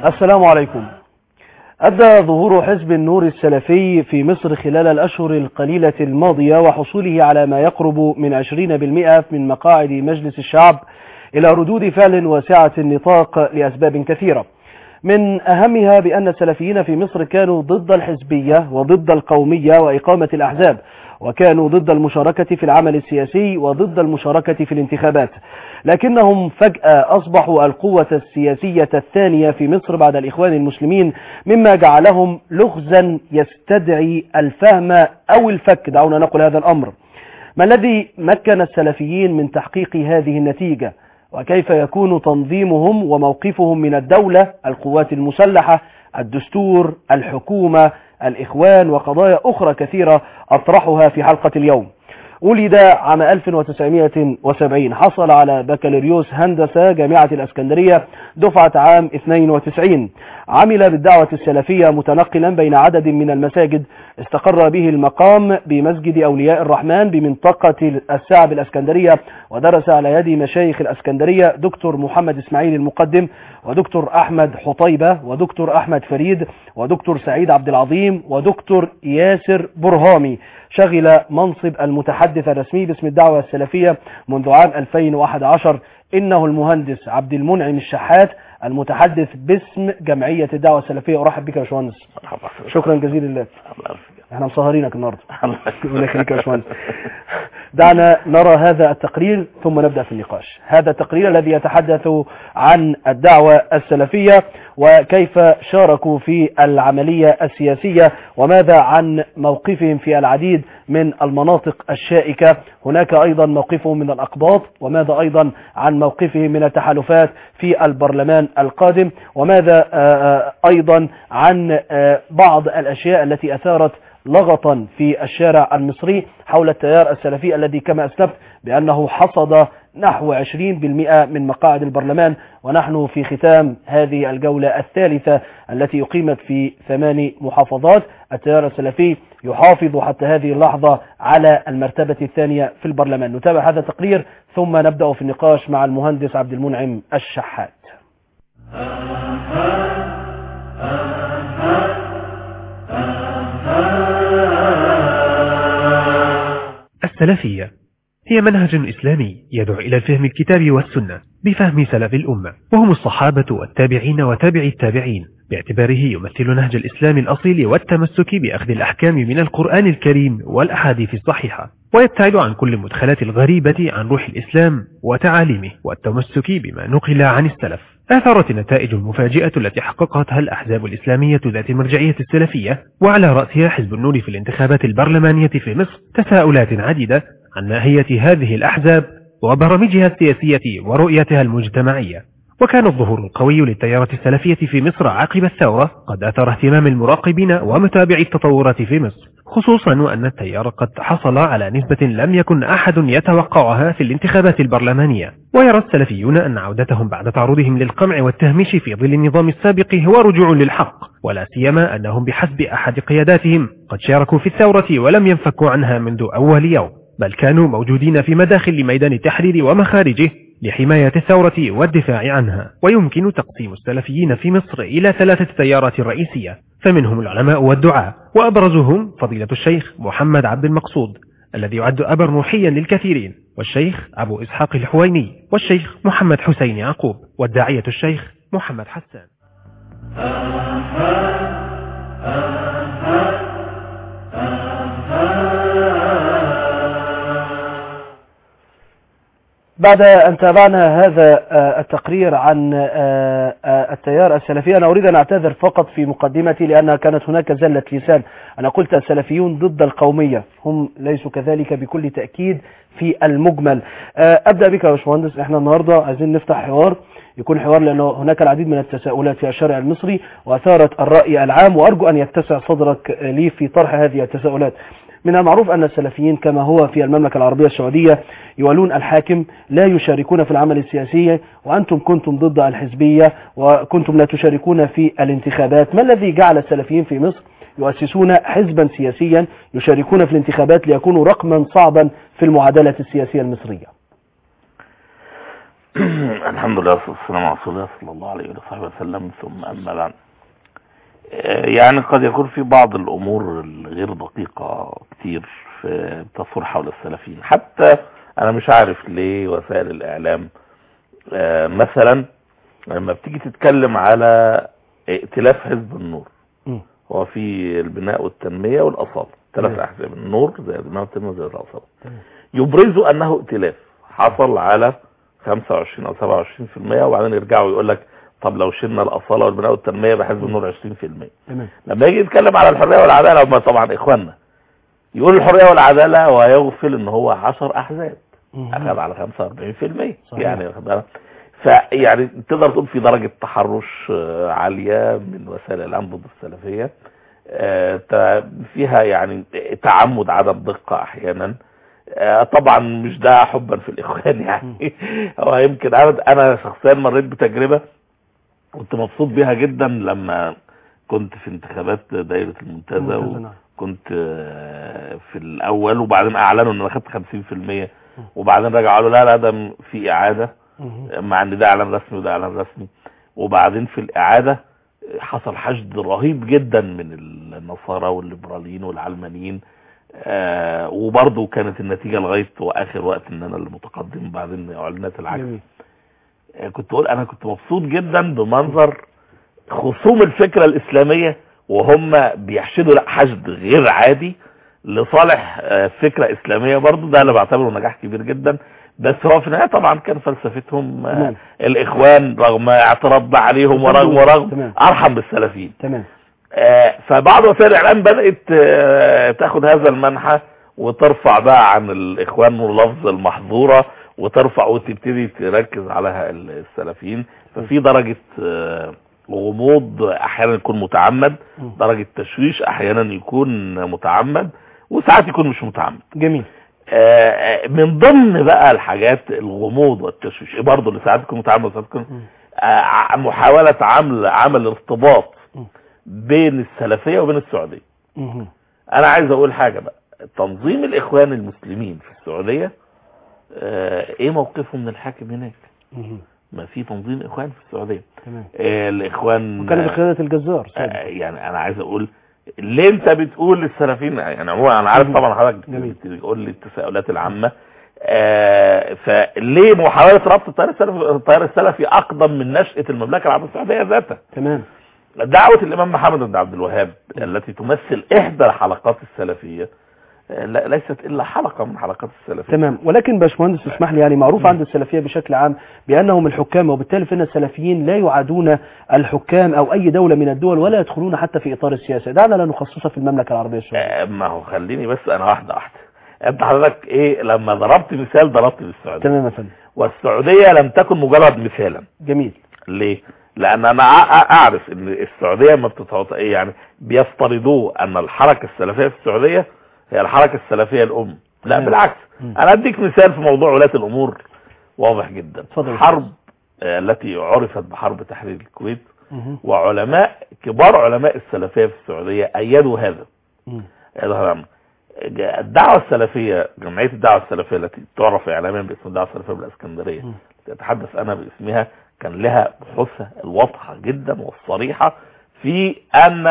السلام عليكم أدى ظهور حزب النور السلفي في مصر خلال الأشهر القليلة الماضية وحصوله على ما يقرب من 20% من مقاعد مجلس الشعب إلى ردود فعل واسعة النطاق لأسباب كثيرة من أهمها بأن السلفيين في مصر كانوا ضد الحزبية وضد القومية وإقامة الأحزاب وكانوا ضد المشاركة في العمل السياسي وضد المشاركة في الانتخابات لكنهم فجأة أصبحوا القوة السياسية الثانية في مصر بعد الإخوان المسلمين مما جعلهم لغزا يستدعي الفهم أو الفك دعونا نقول هذا الأمر ما الذي مكن السلفيين من تحقيق هذه النتيجة وكيف يكون تنظيمهم وموقفهم من الدولة القوات المسلحة الدستور الحكومة الإخوان وقضايا أخرى كثيرة أطرحها في حلقة اليوم ولد عام 1970 حصل على بكالوريوس هندسة جامعة الأسكندرية دفعة عام 92 عمل بالدعوة السلفية متنقلا بين عدد من المساجد استقر به المقام بمسجد أولياء الرحمن بمنطقة الساعة الأسكندرية ودرس على يد مشايخ الأسكندرية دكتور محمد إسماعيل المقدم ودكتور أحمد حطيبة ودكتور أحمد فريد ودكتور سعيد عبد العظيم ودكتور ياسر برهامي شغل منصب المتحدث الرسمي باسم الدعوة السلفية منذ عام 2011 إنه المهندس عبد المنعم الشحات المتحدث باسم جمعية الدعوة السلفية أرحب بك يا باشمهندس شكرا جزيلا لله احنا مسهرينك النهارده الله يخليك يا باشمهندس دعنا نرى هذا التقرير ثم نبدأ في النقاش هذا التقرير الذي يتحدث عن الدعوة السلفية وكيف شاركوا في العملية السياسية وماذا عن موقفهم في العديد من المناطق الشائكة هناك أيضا موقفهم من الأقباط وماذا أيضا عن موقفهم من التحالفات في البرلمان القادم وماذا أيضا عن بعض الأشياء التي أثارت لغطا في الشارع المصري حول التيار السلفي الذي كما أسلفت بأنه حصد نحو 20% من مقاعد البرلمان ونحن في ختام هذه الجولة الثالثة التي أقيمت في ثمان محافظات التيار السلفي يحافظ حتى هذه اللحظة على المرتبة الثانية في البرلمان نتابع هذا التقرير ثم نبدأ في النقاش مع المهندس عبد المنعم الشحات السلفية هي منهج إسلامي يدعو إلى فهم الكتاب والسنة بفهم سلف الأمة وهم الصحابة والتابعين وتابع التابعين باعتباره يمثل نهج الإسلام الأصيل والتمسك بأخذ الأحكام من القرآن الكريم والأحاديث الصحيحة ويبتعد عن كل المدخلات الغريبة عن روح الإسلام وتعاليمه والتمسك بما نقل عن السلف أثرت النتائج المفاجئة التي حققتها الأحزاب الإسلامية ذات المرجعية السلفية وعلى رأسها حزب النور في الانتخابات البرلمانية في مصر تساؤلات عديدة عن ماهية هذه الأحزاب وبرامجها السياسية ورؤيتها المجتمعية وكان الظهور القوي للتيارة السلفية في مصر عقب الثورة قد أثر اهتمام المراقبين ومتابعي التطورات في مصر خصوصا وأن التيار قد حصل على نسبة لم يكن أحد يتوقعها في الانتخابات البرلمانية ويرى السلفيون أن عودتهم بعد تعرضهم للقمع والتهميش في ظل النظام السابق هو رجوع للحق ولا سيما أنهم بحسب أحد قياداتهم قد شاركوا في الثورة ولم ينفكوا عنها منذ أول يوم بل كانوا موجودين في مداخل ميدان التحرير ومخارجه لحماية الثورة والدفاع عنها ويمكن تقسيم السلفيين في مصر إلى ثلاثة تيارات رئيسية فمنهم العلماء والدعاء وأبرزهم فضيلة الشيخ محمد عبد المقصود الذي يعد أبا روحيا للكثيرين والشيخ أبو إسحاق الحويني والشيخ محمد حسين يعقوب والداعية الشيخ محمد حسان بعد أن تابعنا هذا التقرير عن التيار السلفي أنا أريد أن أعتذر فقط في مقدمتي لأن كانت هناك زلة لسان أنا قلت السلفيون ضد القومية هم ليسوا كذلك بكل تأكيد في المجمل أبدأ بك يا باشمهندس احنا النهاردة عايزين نفتح حوار يكون حوار لأنه هناك العديد من التساؤلات في الشارع المصري وأثارت الرأي العام وأرجو أن يتسع صدرك لي في طرح هذه التساؤلات من المعروف أن السلفيين كما هو في المملكة العربية السعودية يوالون الحاكم لا يشاركون في العمل السياسي وأنتم كنتم ضد الحزبية وكنتم لا تشاركون في الانتخابات ما الذي جعل السلفيين في مصر يؤسسون حزبا سياسيا يشاركون في الانتخابات ليكونوا رقما صعبا في المعادلة السياسية المصرية الحمد لله والصلاة والسلام على رسول الله صلى الله عليه وصحبه وسلم ثم أما بعد آه، يعني قد يكون في بعض الأمور الغير دقيقة كتير في تصور حول السلفيين حتى أنا مش عارف ليه وسائل الإعلام آه، مثلا لما بتيجي تتكلم على ائتلاف حزب النور مم. هو في البناء والتنمية والأصالة ثلاث تمام. أحزاب النور زي البناء والتنمية وزي الأصالة تمام. يبرزوا أنه ائتلاف حصل على 25 أو 27% وبعدين يرجعوا يقول لك طب لو شلنا الأصالة والبناء والتنمية بحزب النور 20% تمام لما يجي يتكلم على الحرية والعدالة هم طبعا إخواننا يقول الحرية والعدالة ويغفل ان هو 10 أحزاب مم. أخذ على 45% صحيح. يعني واخد بالك؟ فيعني تقدر تقول في درجة تحرش آه، عالية من وسائل الإعلام ضد السلفية آه، ت- فيها يعني تعمد عدم دقة أحيانا آه، طبعا مش ده حبا في الإخوان يعني هو يمكن أنا أنا شخصيا مريت بتجربة كنت مبسوط بيها جدا لما كنت في انتخابات دائرة المنتزه ممتازة، نعم. وكنت آه، في الأول وبعدين أعلنوا إن أنا خدت 50% وبعدين رجعوا قالوا لا لا ده م- في إعادة مم. مع ان ده اعلان رسمي وده اعلان رسمي وبعدين في الاعاده حصل حشد رهيب جدا من النصارى والليبراليين والعلمانيين آه وبرضه كانت النتيجه لغايه واخر وقت ان انا اللي متقدم بعدين اعلنت العكس جميل آه كنت اقول انا كنت مبسوط جدا بمنظر خصوم الفكره الاسلاميه وهم بيحشدوا لا حشد غير عادي لصالح آه، فكره اسلاميه برضه ده انا بعتبره نجاح كبير جدا بس هو في النهايه طبعا كان فلسفتهم آه، تمام. الاخوان رغم اعتراض بقى عليهم ورغم ورغم تمام. ارحم بالسلفيين تمام آه، فبعض وسائل الاعلام بدات آه، تاخد هذا المنحى وترفع بقى عن الاخوان واللفظ المحظوره وترفع وتبتدي تركز على السلفيين ففي درجه آه، غموض احيانا يكون متعمد مم. درجه تشويش احيانا يكون متعمد وساعات يكون مش متعمد جميل آه، من ضمن بقى الحاجات الغموض والتشويش برضه اللي ساعات يكون متعمد وساعات يكون مم. آه، محاولة عمل عمل ارتباط مم. بين السلفية وبين السعودية مم. انا عايز اقول حاجة بقى تنظيم الاخوان المسلمين في السعودية آه، ايه موقفه من الحاكم هناك مم. ما في تنظيم اخوان في السعودية تمام آه، الاخوان وكان بقيادة الجزار آه، سابقا. يعني انا عايز اقول ليه انت بتقول للسلفيين يعني عموما انا عارف مم. طبعا حضرتك جميل. بتقول لي التساؤلات العامه آه فليه محاوله ربط التيار السلفي التيار السلفي اقدم من نشاه المملكه العربيه السعوديه ذاتها تمام دعوه الامام محمد بن عبد الوهاب التي تمثل احدى الحلقات السلفيه آه، لا- ليست الا حلقه من حلقات السلفيه تمام ولكن باشمهندس اسمح لي يعني معروف عند السلفيه بشكل عام بانهم الحكام وبالتالي فان السلفيين لا يعادون الحكام او اي دوله من الدول ولا يدخلون حتى في اطار السياسه دعنا لا نخصصها في المملكه العربيه السعوديه آه، ما هو خليني بس انا واحده واحده انت حضرتك ايه لما ضربت مثال ضربت بالسعوديه تمام يا فندم والسعوديه لم تكن مجرد مثالا جميل ليه لان انا أع- اعرف ان السعوديه ما بتتعط ايه يعني بيفترضوا ان الحركه السلفيه في السعوديه هي الحركه السلفيه الام لا تمام. بالعكس مم. انا اديك مثال في موضوع ولاة الامور واضح جدا اتفضل يا حرب آه، التي عرفت بحرب تحرير الكويت مهم. وعلماء كبار علماء السلفيه في السعوديه ايدوا هذا مم. هذا هم. الدعوة السلفية جمعية الدعوة السلفية التي تعرف إعلاميا باسم الدعوة السلفية بالإسكندرية مم. تتحدث أنا باسمها كان لها بحوثها الواضحة جدا والصريحة في أن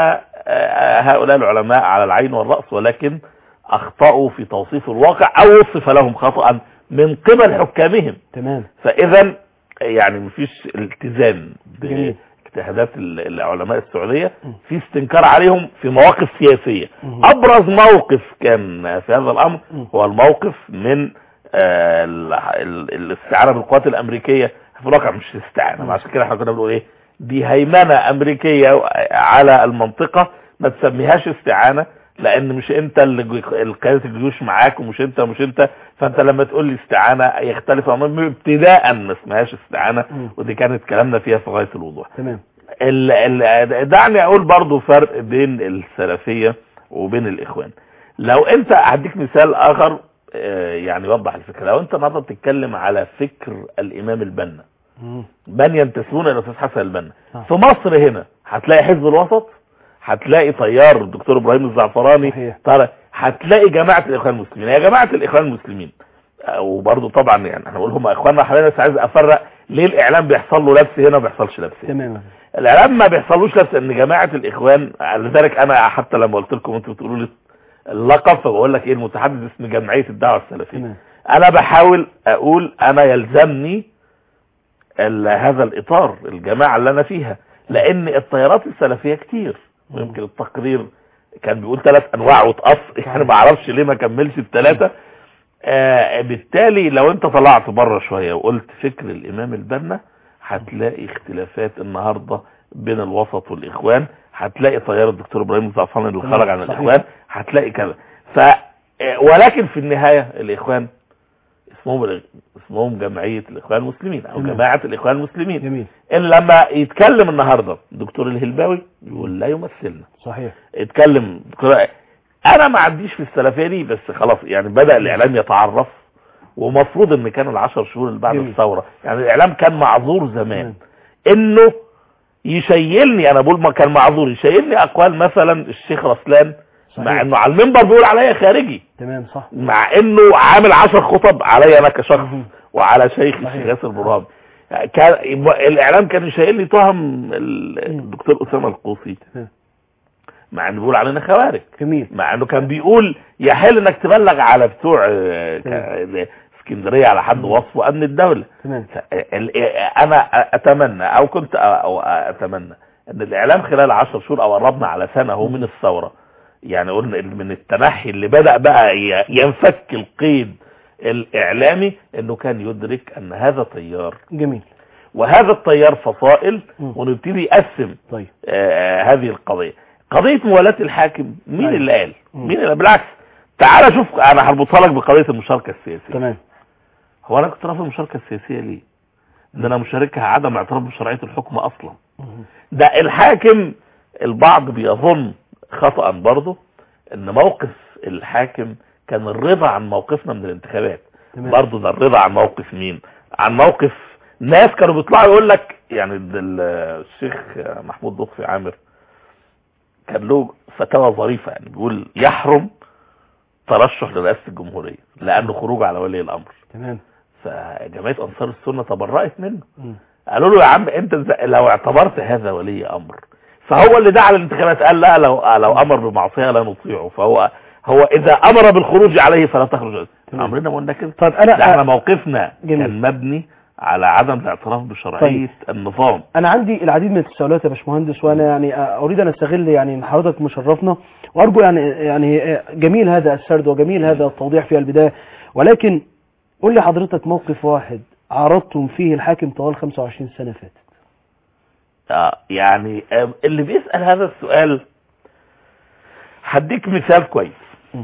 آه، هؤلاء العلماء على العين والرأس ولكن أخطأوا في توصيف الواقع أو وصف لهم خطأ من قبل حكامهم تمام فإذا يعني مفيش التزام جميل. باجتهادات ال- العلماء السعودية في استنكار عليهم في مواقف سياسية مم. ابرز موقف كان في هذا الامر مم. هو الموقف من آه، ال- ال- الاستعانة بالقوات الامريكية في الواقع مش استعانة مم. عشان كده احنا كنا بنقول ايه دي هيمنة امريكية على المنطقة ما تسميهاش استعانة لان مش انت اللي جو- قيادة الجيوش معاك ومش انت ومش انت فانت لما تقول لي استعانة يختلف عن ابتداء ما اسمهاش استعانة مم. ودي كانت كلامنا فيها في غاية الوضوح تمام ال ال دعني اقول برضو فرق بين السلفية وبين الاخوان لو انت هديك مثال اخر آه، يعني يوضح الفكرة لو انت النهارده بتتكلم على فكر الامام البنا مم. من ينتسبون الى الاستاذ حسن البنا آه. في مصر هنا هتلاقي حزب الوسط هتلاقي تيار الدكتور ابراهيم الزعفراني صحيح. طارق هتلاقي جماعة الاخوان المسلمين يا جماعة الاخوان المسلمين آه، وبرضه طبعا يعني احنا بنقول هم اخواننا حاليا بس عايز افرق ليه الاعلام بيحصل له لبس هنا وما بيحصلش لبس هنا تمام الاعلام ما بيحصلوش لبس ان جماعه الاخوان لذلك انا حتى لما قلت لكم انتوا بتقولوا لي اللقب فبقول لك ايه المتحدث اسم جمعيه الدعوه السلفيه تمام انا بحاول اقول انا يلزمني ال- هذا الاطار الجماعه اللي انا فيها لان التيارات السلفيه كتير ويمكن التقرير كان بيقول ثلاث انواع وتقص يعني ما اعرفش ليه ما كملش الثلاثه آه بالتالي لو انت طلعت بره شويه وقلت فكر الامام البنا هتلاقي اختلافات النهارده بين الوسط والاخوان هتلاقي تيار الدكتور ابراهيم الزعفراني اللي تمام، خرج عن صحيح. الاخوان هتلاقي كذا ف آه، ولكن في النهايه الاخوان اسمهم ال- اسمهم جمعيه الاخوان المسلمين او تمام. جماعه الاخوان المسلمين جميل ان لما يتكلم النهارده دكتور الهلباوي يقول لا يمثلنا صحيح اتكلم دكتور انا ما عنديش في السلفيه دي بس خلاص يعني بدا الاعلام يتعرف ومفروض ان كان العشر شهور اللي بعد جميل. الثوره يعني الاعلام كان معذور زمان تمام. انه يشيلني انا بقول ما كان معذور يشيلني اقوال مثلا الشيخ رسلان مع صحيح انه على المنبر بيقول عليا خارجي تمام صح مع انه عامل عشر خطب عليا انا كشخص مهم. وعلى شيخ صحيح. الشيخ ياسر برهان كان يبقى الاعلام كان يشيل لي تهم ال- الدكتور اسامه القوسي تمام. مع انه بيقول علينا خوارج جميل مع انه كان بيقول يحل انك تبلغ على بتوع آه، ك- اسكندريه على حد وصفه امن الدوله تمام ف- ال- انا اتمنى او كنت أ- او اتمنى ان الاعلام خلال عشر شهور او قربنا على سنه هو من الثوره يعني قلنا من التنحي اللي بدا بقى ي- ينفك القيد الاعلامي انه كان يدرك ان هذا تيار جميل وهذا التيار فصائل مم. ونبتدي يقسم طيب آه هذه القضيه قضيه موالاه الحاكم مين أيوة. اللي قال مم. مين اللي بالعكس تعال شوف انا هربطها لك بقضيه المشاركه السياسيه تمام هو انا كنت رافض المشاركه السياسيه ليه ده انا مشاركها عدم اعتراف بشرعيه الحكم اصلا مهم. ده الحاكم البعض بيظن خطأ برضه ان موقف الحاكم كان الرضا عن موقفنا من الانتخابات تمام برضه ده الرضا عن موقف مين عن موقف ناس كانوا بيطلعوا يقول لك يعني ده ال- الشيخ محمود لطفي عامر كان له فتاوى ظريفة يعني بيقول يحرم ترشح لرئاسة الجمهورية لأنه خروج على ولي الأمر تمام فجمعية أنصار السنة تبرأت منه مم. قالوا له يا عم انت إزاي- لو اعتبرت هذا ولي امر فهو اللي دعا الانتخابات قال لا لو لو امر بمعصيه لا نطيعه فهو هو اذا امر بالخروج عليه فلا تخرج تمام. امرنا ما قلنا كده طيب ده احنا انا موقفنا جميل. كان مبني على عدم الاعتراف بشرعيه النظام انا عندي العديد من التساؤلات يا باشمهندس وانا يعني اريد ان استغل يعني ان حضرتك مشرفنا وارجو يعني يعني جميل هذا السرد وجميل هذا التوضيح في البدايه ولكن قول لي حضرتك موقف واحد عرضتم فيه الحاكم طوال 25 سنه فاتت آه يعني آه، اللي بيسال هذا السؤال هديك مثال كويس م.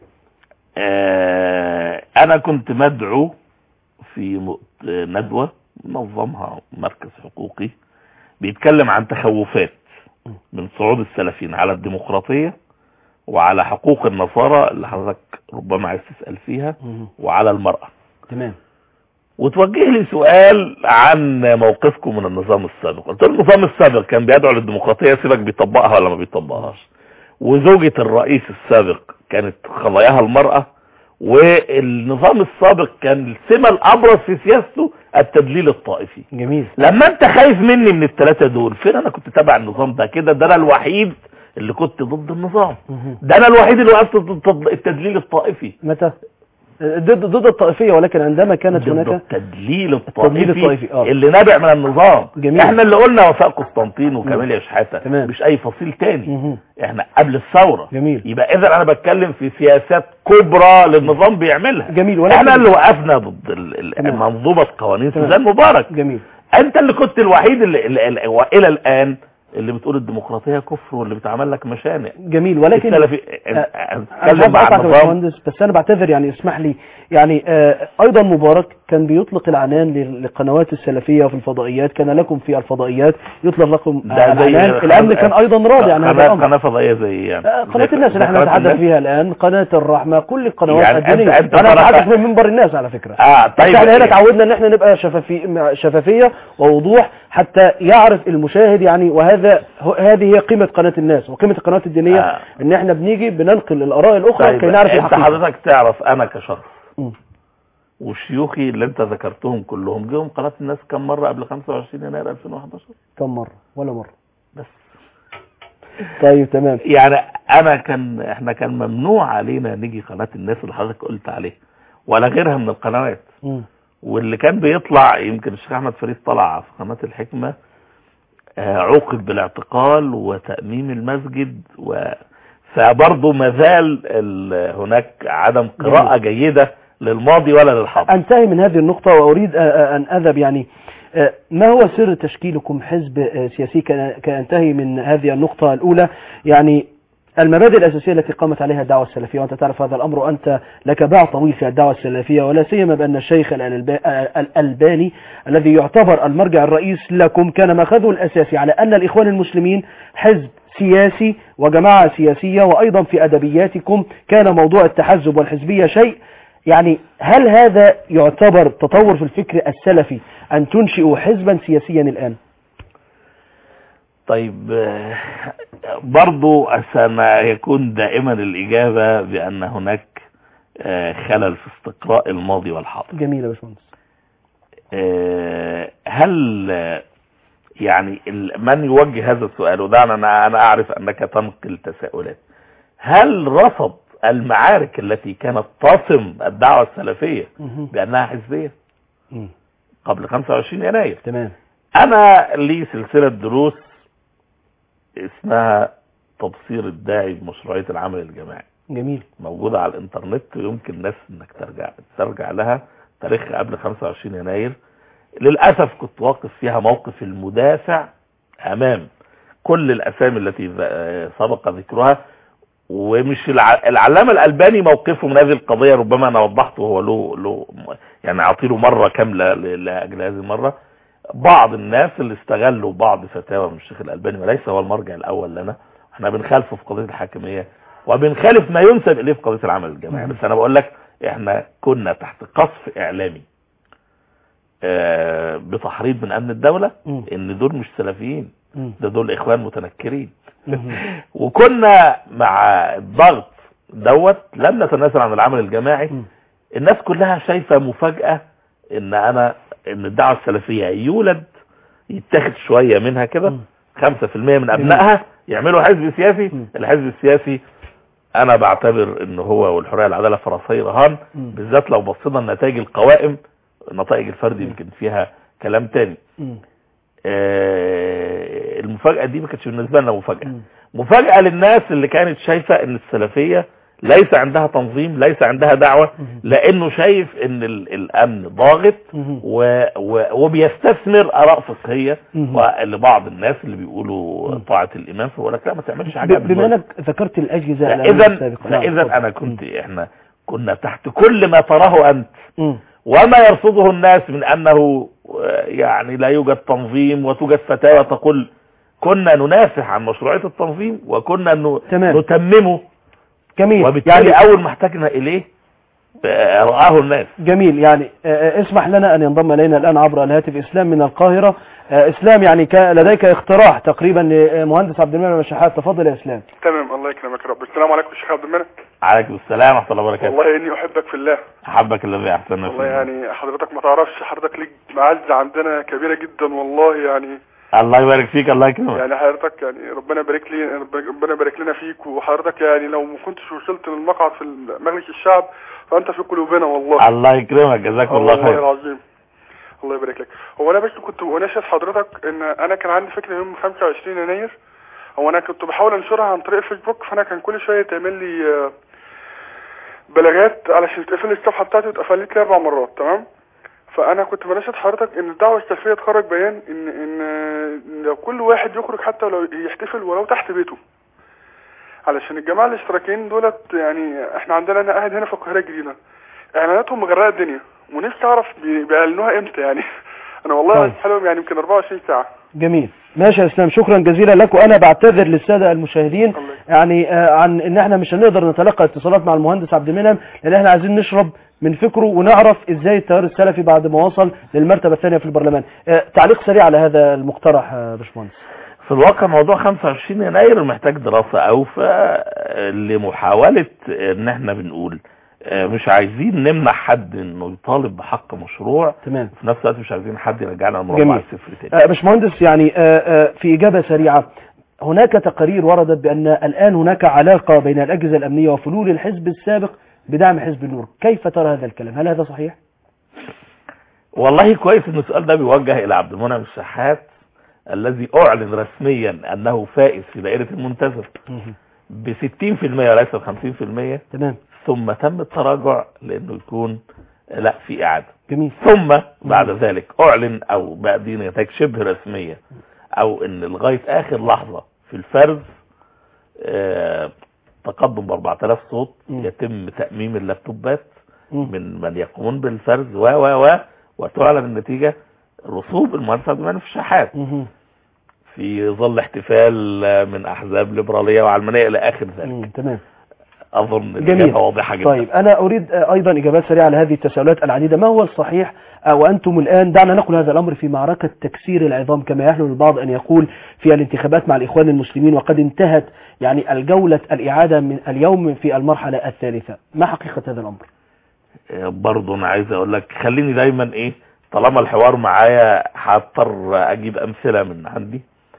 آه انا كنت مدعو في م- ندوة نظمها مركز حقوقي بيتكلم عن تخوفات من صعود السلفيين على الديمقراطية وعلى حقوق النصارى اللي حضرتك ربما عايز تسأل فيها مهم. وعلى المرأة تمام وتوجه لي سؤال عن موقفكم من النظام السابق قلت له النظام السابق كان بيدعو للديمقراطية سيبك بيطبقها ولا ما بيطبقهاش وزوجة الرئيس السابق كانت قضاياها المرأة والنظام السابق كان السمة الأبرز في سياسته التدليل الطائفي جميل لما انت خايف مني من الثلاثة دول فين انا كنت تابع النظام ده كده ده انا الوحيد اللي كنت ضد النظام مهم. ده انا الوحيد اللي وقفت ضد التدليل الطائفي متى ضد ضد الطائفيه ولكن عندما كانت ضد هناك التدليل التدليل الطائفي, الطائفي، آه. اللي نابع من النظام جميل. احنا اللي قلنا وفاء قسطنطين وكاميليا شحاته تمام. مش اي فصيل تاني مهم. احنا قبل الثوره جميل يبقى اذا انا بتكلم في سياسات كبرى للنظام بيعملها جميل ولكن احنا اللي وقفنا ضد ال- ال- تمام. منظومه قوانين تمام. سوزان مبارك جميل انت اللي كنت الوحيد اللي, اللي, اللي والى الان اللي بتقول الديمقراطيه كفر واللي بتعمل لك مشانق جميل ولكن السلفي انا اتكلم حابب مع اقطعك يا النظام باشمهندس بس انا بعتذر يعني اسمح لي يعني آه ايضا مبارك كان بيطلق العنان لل- للقنوات السلفيه في الفضائيات كان لكم في الفضائيات يطلق لكم ده آه زي العنان الامن كان ايضا راضي عن هذا قناه الامر قناه فضائيه زي ايه يعني آه، قناة زي- الناس اللي زي احنا قناة نتحدث الناس؟ فيها الان قناة الرحمة كل القنوات يعني أنت- الدينية أنت انا فرق- بتحدث من منبر الناس على فكرة اه طيب طيب احنا هنا تعودنا ان احنا نبقى شفافي شفافية ووضوح حتى يعرف المشاهد يعني وهذا هو- هذه هي قيمة قناة الناس وقيمة القنوات الدينية آه. ان احنا بنيجي بننقل الاراء الاخرى طيب كي نعرف انت الحقيقة حضرتك تعرف انا كشخص مم. وشيوخي اللي انت ذكرتهم كلهم جيهم قناه الناس كم مره قبل 25 يناير 2011 كم مرة ولا مرة بس طيب تمام يعني انا كان احنا كان ممنوع علينا نيجي قناه الناس اللي حضرتك قلت عليها ولا غيرها من القنوات مم. واللي كان بيطلع يمكن الشيخ احمد فريد طلع في قناه الحكمه آه، عوقب بالاعتقال وتأميم المسجد و فبرضه ما زال ال- هناك عدم قراءة جيدة للماضي ولا للحاضر انتهي من هذه النقطة واريد أ- أ- ان اذهب يعني أ، ما هو سر تشكيلكم حزب أ، سياسي كان- كانتهي من هذه النقطة الاولى يعني المبادئ الأساسية التي قامت عليها الدعوة السلفية وأنت تعرف هذا الأمر وأنت لك باع طويل في الدعوة السلفية ولا سيما بأن الشيخ الألب- الألباني الذي يعتبر المرجع الرئيس لكم كان ماخذه الأساسي على أن الإخوان المسلمين حزب سياسي وجماعة سياسية وأيضا في أدبياتكم كان موضوع التحزب والحزبية شيء يعني هل هذا يعتبر تطور في الفكر السلفي أن تنشئوا حزبا سياسيا الآن طيب آه، برضو ما يكون دائما الإجابة بأن هناك آه، خلل في استقراء الماضي والحاضر جميل يا باشمهندس آه، هل آه، يعني ال- من يوجه هذا السؤال وده انا انا اعرف انك تنقل تساؤلات هل رفض المعارك التي كانت تصم الدعوة السلفية مهم. بانها حزبية مم. قبل 25 يناير تمام انا لي سلسلة دروس اسمها تبصير الداعي بمشروعية العمل الجماعي جميل موجودة على الانترنت ويمكن الناس انك ترجع ترجع لها تاريخها قبل 25 يناير للأسف كنت واقف فيها موقف المدافع أمام كل الأسامي التي ذ- سبق ذكرها ومش الع- العلامة الألباني موقفه من هذه القضية ربما أنا وضحته هو له له يعني أعطيله مرة كاملة ل- لأجل هذه المرة بعض الناس اللي استغلوا بعض فتاوى من الشيخ الألباني وليس هو المرجع الأول لنا احنا بنخالفه في قضية الحاكمية وبنخالف ما ينسب إليه في قضية العمل الجماعي بس أنا بقول لك احنا كنا تحت قصف إعلامي آه، بتحريض من أمن الدولة مم. إن دول مش سلفيين مم. ده دول إخوان متنكرين مهم. وكنا مع الضغط دوت لم نتنازل عن العمل الجماعي مم. الناس كلها شايفة مفاجأة ان انا ان الدعوة السلفية يولد يتاخد شوية منها كده مم. خمسة في المية من ابنائها يعملوا حزب سياسي مم. الحزب السياسي انا بعتبر ان هو والحرية العدالة فرسي رهان مم. بالذات لو بصينا لنتائج القوائم نتائج الفرد يمكن فيها كلام تاني مم. آه، المفاجأة دي ما كانتش بالنسبة لنا مفاجأة مم. مفاجأة للناس اللي كانت شايفة ان السلفية ليس عندها تنظيم ليس عندها دعوة مم. لانه شايف ان ال- الامن ضاغط مهم. و... و... وبيستثمر اراء فقهية مهم. لبعض الناس اللي بيقولوا مم. طاعة الامام فيقول لك لا ما تعملش حاجة ب- بما انك ذكرت الاجهزه الأمنية اذا السابقة. نعم، اذا اتفضل. انا كنت احنا كنا تحت كل ما تراه انت مم. وما يرصده الناس من انه آه، يعني لا يوجد تنظيم وتوجد فتاوى تقول كنا ننافح عن مشروعية التنظيم وكنا ن- تمام. نتممه جميل وبالتالي يعني اول ما احتاجنا اليه آه، رآه الناس جميل يعني آه، اسمح لنا ان ينضم الينا الان عبر الهاتف اسلام من القاهره آه، اسلام يعني كان لديك اقتراح تقريبا لمهندس عبد المنعم الشحات تفضل يا اسلام تمام الله يكرمك يا رب السلام عليكم يا شيخ عبد المنعم عليكم السلام ورحمة الله وبركاته والله اني احبك في الله احبك الذي احسن والله يعني حضرتك ما تعرفش حضرتك ليك معزة عندنا كبيرة جدا والله يعني الله يبارك فيك الله يكرمك يعني حضرتك يعني ربنا يبارك لي ربنا يبارك لنا فيك وحضرتك يعني لو ما كنتش وصلت للمقعد في مجلس الشعب فانت في قلوبنا والله الله يكرمك جزاكم الله والله خير العظيم الله يبارك لك هو انا بس كنت اناشد حضرتك ان انا كان عندي فكره يوم 25 يناير هو انا كنت بحاول انشرها عن طريق فيسبوك فانا كان كل شويه تعمل لي آه، بلاغات علشان تقفل لي الصفحه بتاعتي واتقفلت لي اربع مرات تمام فانا كنت بناشد حضرتك ان الدعوه السلفيه تخرج بيان ان ان إن لو كل واحد يخرج حتى لو يحتفل ولو تحت بيته علشان الجماعه الاشتراكيين دولت يعني احنا عندنا انا قاعد هنا في القاهره الجديده اعلاناتهم مغرقه الدنيا ونفسي اعرف بي- بيعلنوها امتى يعني انا والله طيب. عايز حلوهم يعني يمكن 24 ساعه جميل ماشي يا اسلام شكرا جزيلا لك وانا بعتذر للساده المشاهدين الله يكرمك. يعني آه، عن ان احنا مش هنقدر نتلقى اتصالات مع المهندس عبد المنعم لان احنا عايزين نشرب من فكره ونعرف ازاي التيار السلفي بعد ما وصل للمرتبه الثانيه في البرلمان آه، تعليق سريع على هذا المقترح آه، باشمهندس في الواقع موضوع 25 يناير محتاج دراسة اوفى لمحاولة ان احنا بنقول آه، مش عايزين نمنع حد انه يطالب بحق مشروع تمام في نفس الوقت مش عايزين حد يرجعنا لمربع جميل. الصفر تاني آه، باشمهندس يعني آه، آه، في إجابة سريعة هناك تقارير وردت بأن الآن هناك علاقة بين الأجهزة الأمنية وفلول الحزب السابق بدعم حزب النور كيف ترى هذا الكلام هل هذا صحيح؟ والله كويس ان السؤال ده بيوجه الى عبد المنعم الشحات الذي اعلن رسميا انه فائز في دائرة المنتزه ب 60% وليس ب 50% تمام ثم تم التراجع لانه يكون لا في اعاده جميل ثم بعد ذلك اعلن او بقى دي نتائج شبه رسميه او ان لغايه اخر لحظه في الفرز آه، تقدم ب 4000 صوت مم. يتم تاميم اللابتوبات مم. من من يقومون بالفرز و و و وتعلن النتيجه رسوب المهندس عبد المنعم في الشحات مهم. في ظل احتفال آه، من احزاب ليبراليه وعلمانيه الى اخر ذلك مم. تمام اظن جميل. الاجابه واضحه جدا طيب أنا أريد آه، أيضا إجابات سريعة على هذه التساؤلات العديدة ما هو الصحيح آه، وأنتم الآن دعنا نقل هذا الأمر في معركة تكسير العظام كما يحلو البعض أن يقول في الانتخابات مع الإخوان المسلمين وقد انتهت يعني الجولة الإعادة من اليوم في المرحلة الثالثة ما حقيقة هذا الأمر؟ برضه انا عايز اقول لك خليني دايما ايه طالما الحوار معايا هضطر اجيب امثله من عندي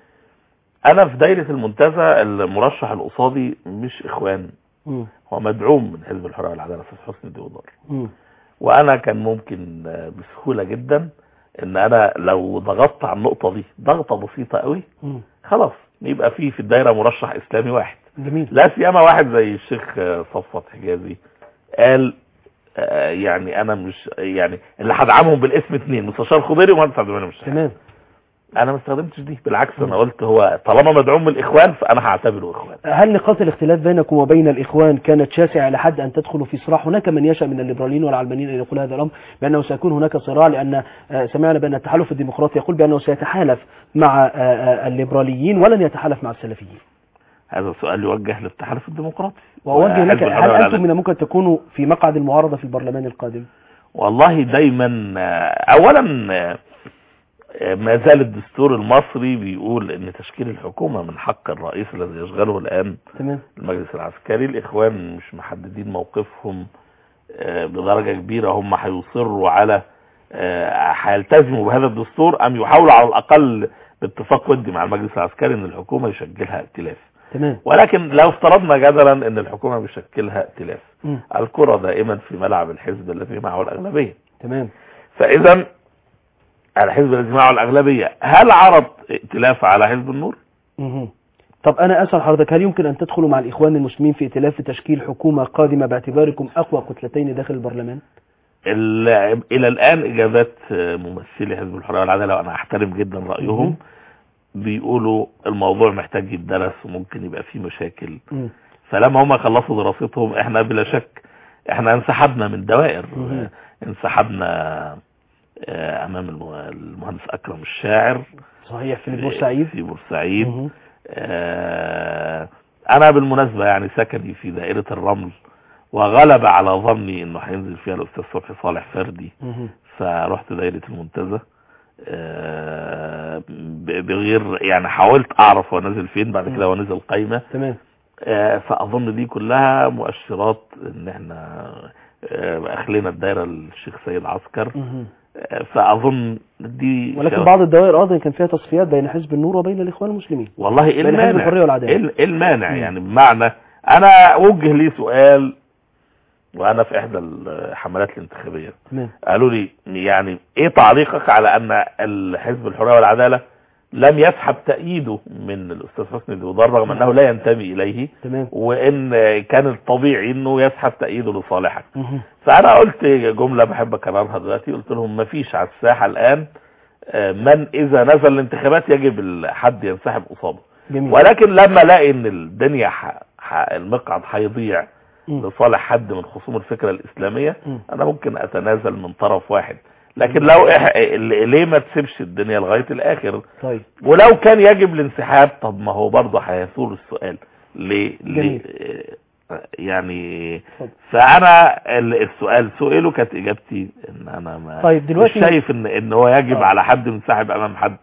انا في دايره المنتزه المرشح القصادي مش اخوان مم. هو مدعوم من حزب الحريه والعداله استاذ حسني ديودار مم. وانا كان ممكن آه، بسهوله جدا ان انا لو ضغطت على النقطه دي ضغطه بسيطه قوي مم. خلاص يبقى في في الدايره مرشح اسلامي واحد جميل لا سيما واحد زي الشيخ آه، صفوت حجازي قال آه، يعني انا مش يعني اللي هدعمهم بالاسم اثنين مستشار خضيري ومهندس عبد المنعم الشحات تمام انا ما استخدمتش دي بالعكس انا قلت هو طالما مدعوم من الاخوان فانا هعتبره اخوان هل نقاط الاختلاف بينكم وبين الإخوان كانت شاسعة إلى حد أن تدخلوا في صراع هناك من يشأ من الليبراليين والعلمانيين أن يقول هذا الأمر بأنه سيكون هناك صراع لأن آه، سمعنا بأن التحالف الديمقراطي يقول بأنه سيتحالف مع آه، آه، الليبراليين ولن يتحالف مع السلفيين هذا سؤال يوجه للتحالف الديمقراطي وأوجه لك وحزب هل الحرية أنتم والعدالة. من الممكن تكونوا في مقعد المعارضة في البرلمان القادم والله دايما آه، اولا آه، آه، ما زال الدستور المصري بيقول ان تشكيل الحكومة من حق الرئيس الذي يشغله الان تمام المجلس العسكري الاخوان مش محددين موقفهم آه، بدرجة كبيرة هم هيصروا على آه، هيلتزموا بهذا الدستور ام يحاولوا على الاقل باتفاق ودي مع المجلس العسكري ان الحكومة يشكلها ائتلاف تمام ولكن لو افترضنا جدلا ان الحكومة بيشكلها ائتلاف مم. الكرة دائما في ملعب الحزب الذي معه الاغلبية تمام فاذا الحزب الذي معه الاغلبية هل عرض ائتلاف على حزب النور مهم. طب أنا أسأل حضرتك هل يمكن أن تدخلوا مع الإخوان المسلمين في ائتلاف تشكيل حكومة قادمة باعتباركم أقوى كتلتين داخل البرلمان؟ ال- الى الان اجابات ممثلي حزب الحريه والعداله وانا احترم جدا رايهم مهم. بيقولوا الموضوع محتاج يتدرس وممكن يبقى فيه مشاكل مم. فلما هم خلصوا دراستهم احنا بلا شك احنا انسحبنا من دوائر مهم. انسحبنا آه، امام الم- المهندس اكرم الشاعر صحيح في بورسعيد في بورسعيد مهم. آه، انا بالمناسبة يعني سكني في دائرة الرمل وغلب على ظني انه هينزل فيها الاستاذ صبحي صالح فردي مهم. فرحت دائرة المنتزه آه، ب- بغير يعني حاولت اعرف هو نازل فين بعد كده هو نزل قايمة تمام آه، فاظن دي كلها مؤشرات ان احنا آه، اخلينا الدائرة الشيخ سيد عسكر مهم. آه، فاظن دي ولكن شواهد. بعض الدوائر أيضا كان فيها تصفيات بين حزب النور وبين الإخوان المسلمين والله ايه بين حزب المانع الحرية والعدالة. ايه ال- إيه المانع مم. يعني بمعنى انا وجه لي سؤال وانا في احدى الحملات الانتخابيه تمام قالوا لي يعني ايه تعليقك على ان الحزب الحريه والعداله لم يسحب تأييده من الاستاذ حسني ديودار رغم انه لا ينتمي اليه تمام وان كان الطبيعي انه يسحب تأييده لصالحك مهم. فانا قلت جملة بحب اكررها دلوقتي قلت لهم مفيش على الساحة الان آه، من اذا نزل الانتخابات يجب ال- حد ينسحب قصاده جميل ولكن لما الاقي ان الدنيا ح... ح... المقعد هيضيع مم. لصالح حد من خصوم الفكرة الاسلامية مم. انا ممكن اتنازل من طرف واحد لكن لو إح... ال- ليه ما تسيبش الدنيا لغاية الاخر طيب ولو كان يجب الانسحاب طب ما هو برضه هيثور السؤال ليه ليه جميل. آه، يعني اتفضل. فانا ال- السؤال سئله كانت اجابتي ان انا ما طيب دلوقتي- مش شايف ان ان هو يجب آه. على حد منسحب امام حد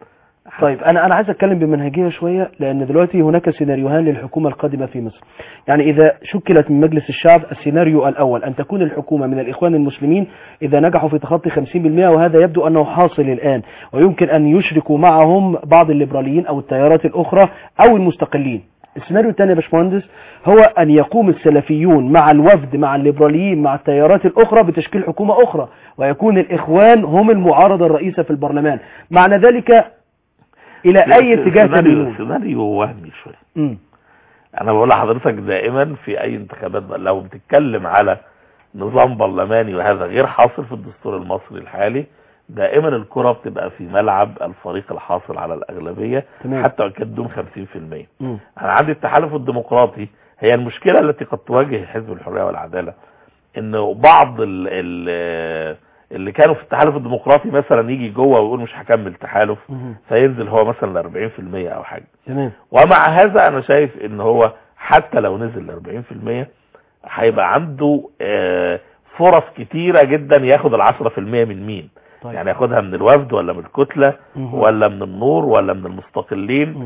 طيب انا انا عايز اتكلم بمنهجيه شويه لان دلوقتي هناك سيناريوهان للحكومه القادمه في مصر يعني اذا شكلت من مجلس الشعب السيناريو الاول ان تكون الحكومه من الاخوان المسلمين اذا نجحوا في تخطي 50% وهذا يبدو انه حاصل الان ويمكن ان يشركوا معهم بعض الليبراليين او التيارات الاخرى او المستقلين السيناريو الثاني يا باشمهندس هو ان يقوم السلفيون مع الوفد مع الليبراليين مع التيارات الاخرى بتشكيل حكومه اخرى ويكون الاخوان هم المعارضه الرئيسه في البرلمان معنى ذلك الى اي اتجاه سيناريو تميلون سيناريو وهمي شويه مم. انا بقول لحضرتك دائما في اي انتخابات بقى لو بتتكلم على نظام برلماني وهذا غير حاصل في الدستور المصري الحالي دائما الكرة بتبقى في ملعب الفريق الحاصل على الأغلبية تمام. حتى وإن كانت دون 50% مم. أنا عندي التحالف الديمقراطي هي المشكلة التي قد تواجه حزب الحرية والعدالة إنه بعض ال ال اللي كانوا في التحالف الديمقراطي مثلا يجي جوه ويقول مش هكمل تحالف مم. فينزل هو مثلا ل 40% أو حاجة تمام ومع هذا انا شايف ان هو حتى لو نزل ل 40% هيبقى عنده آه، فرص كتيرة جدا ياخد ال 10% من مين طيب. يعني ياخدها من الوفد ولا من الكتلة مهم. ولا من النور ولا من المستقلين مم.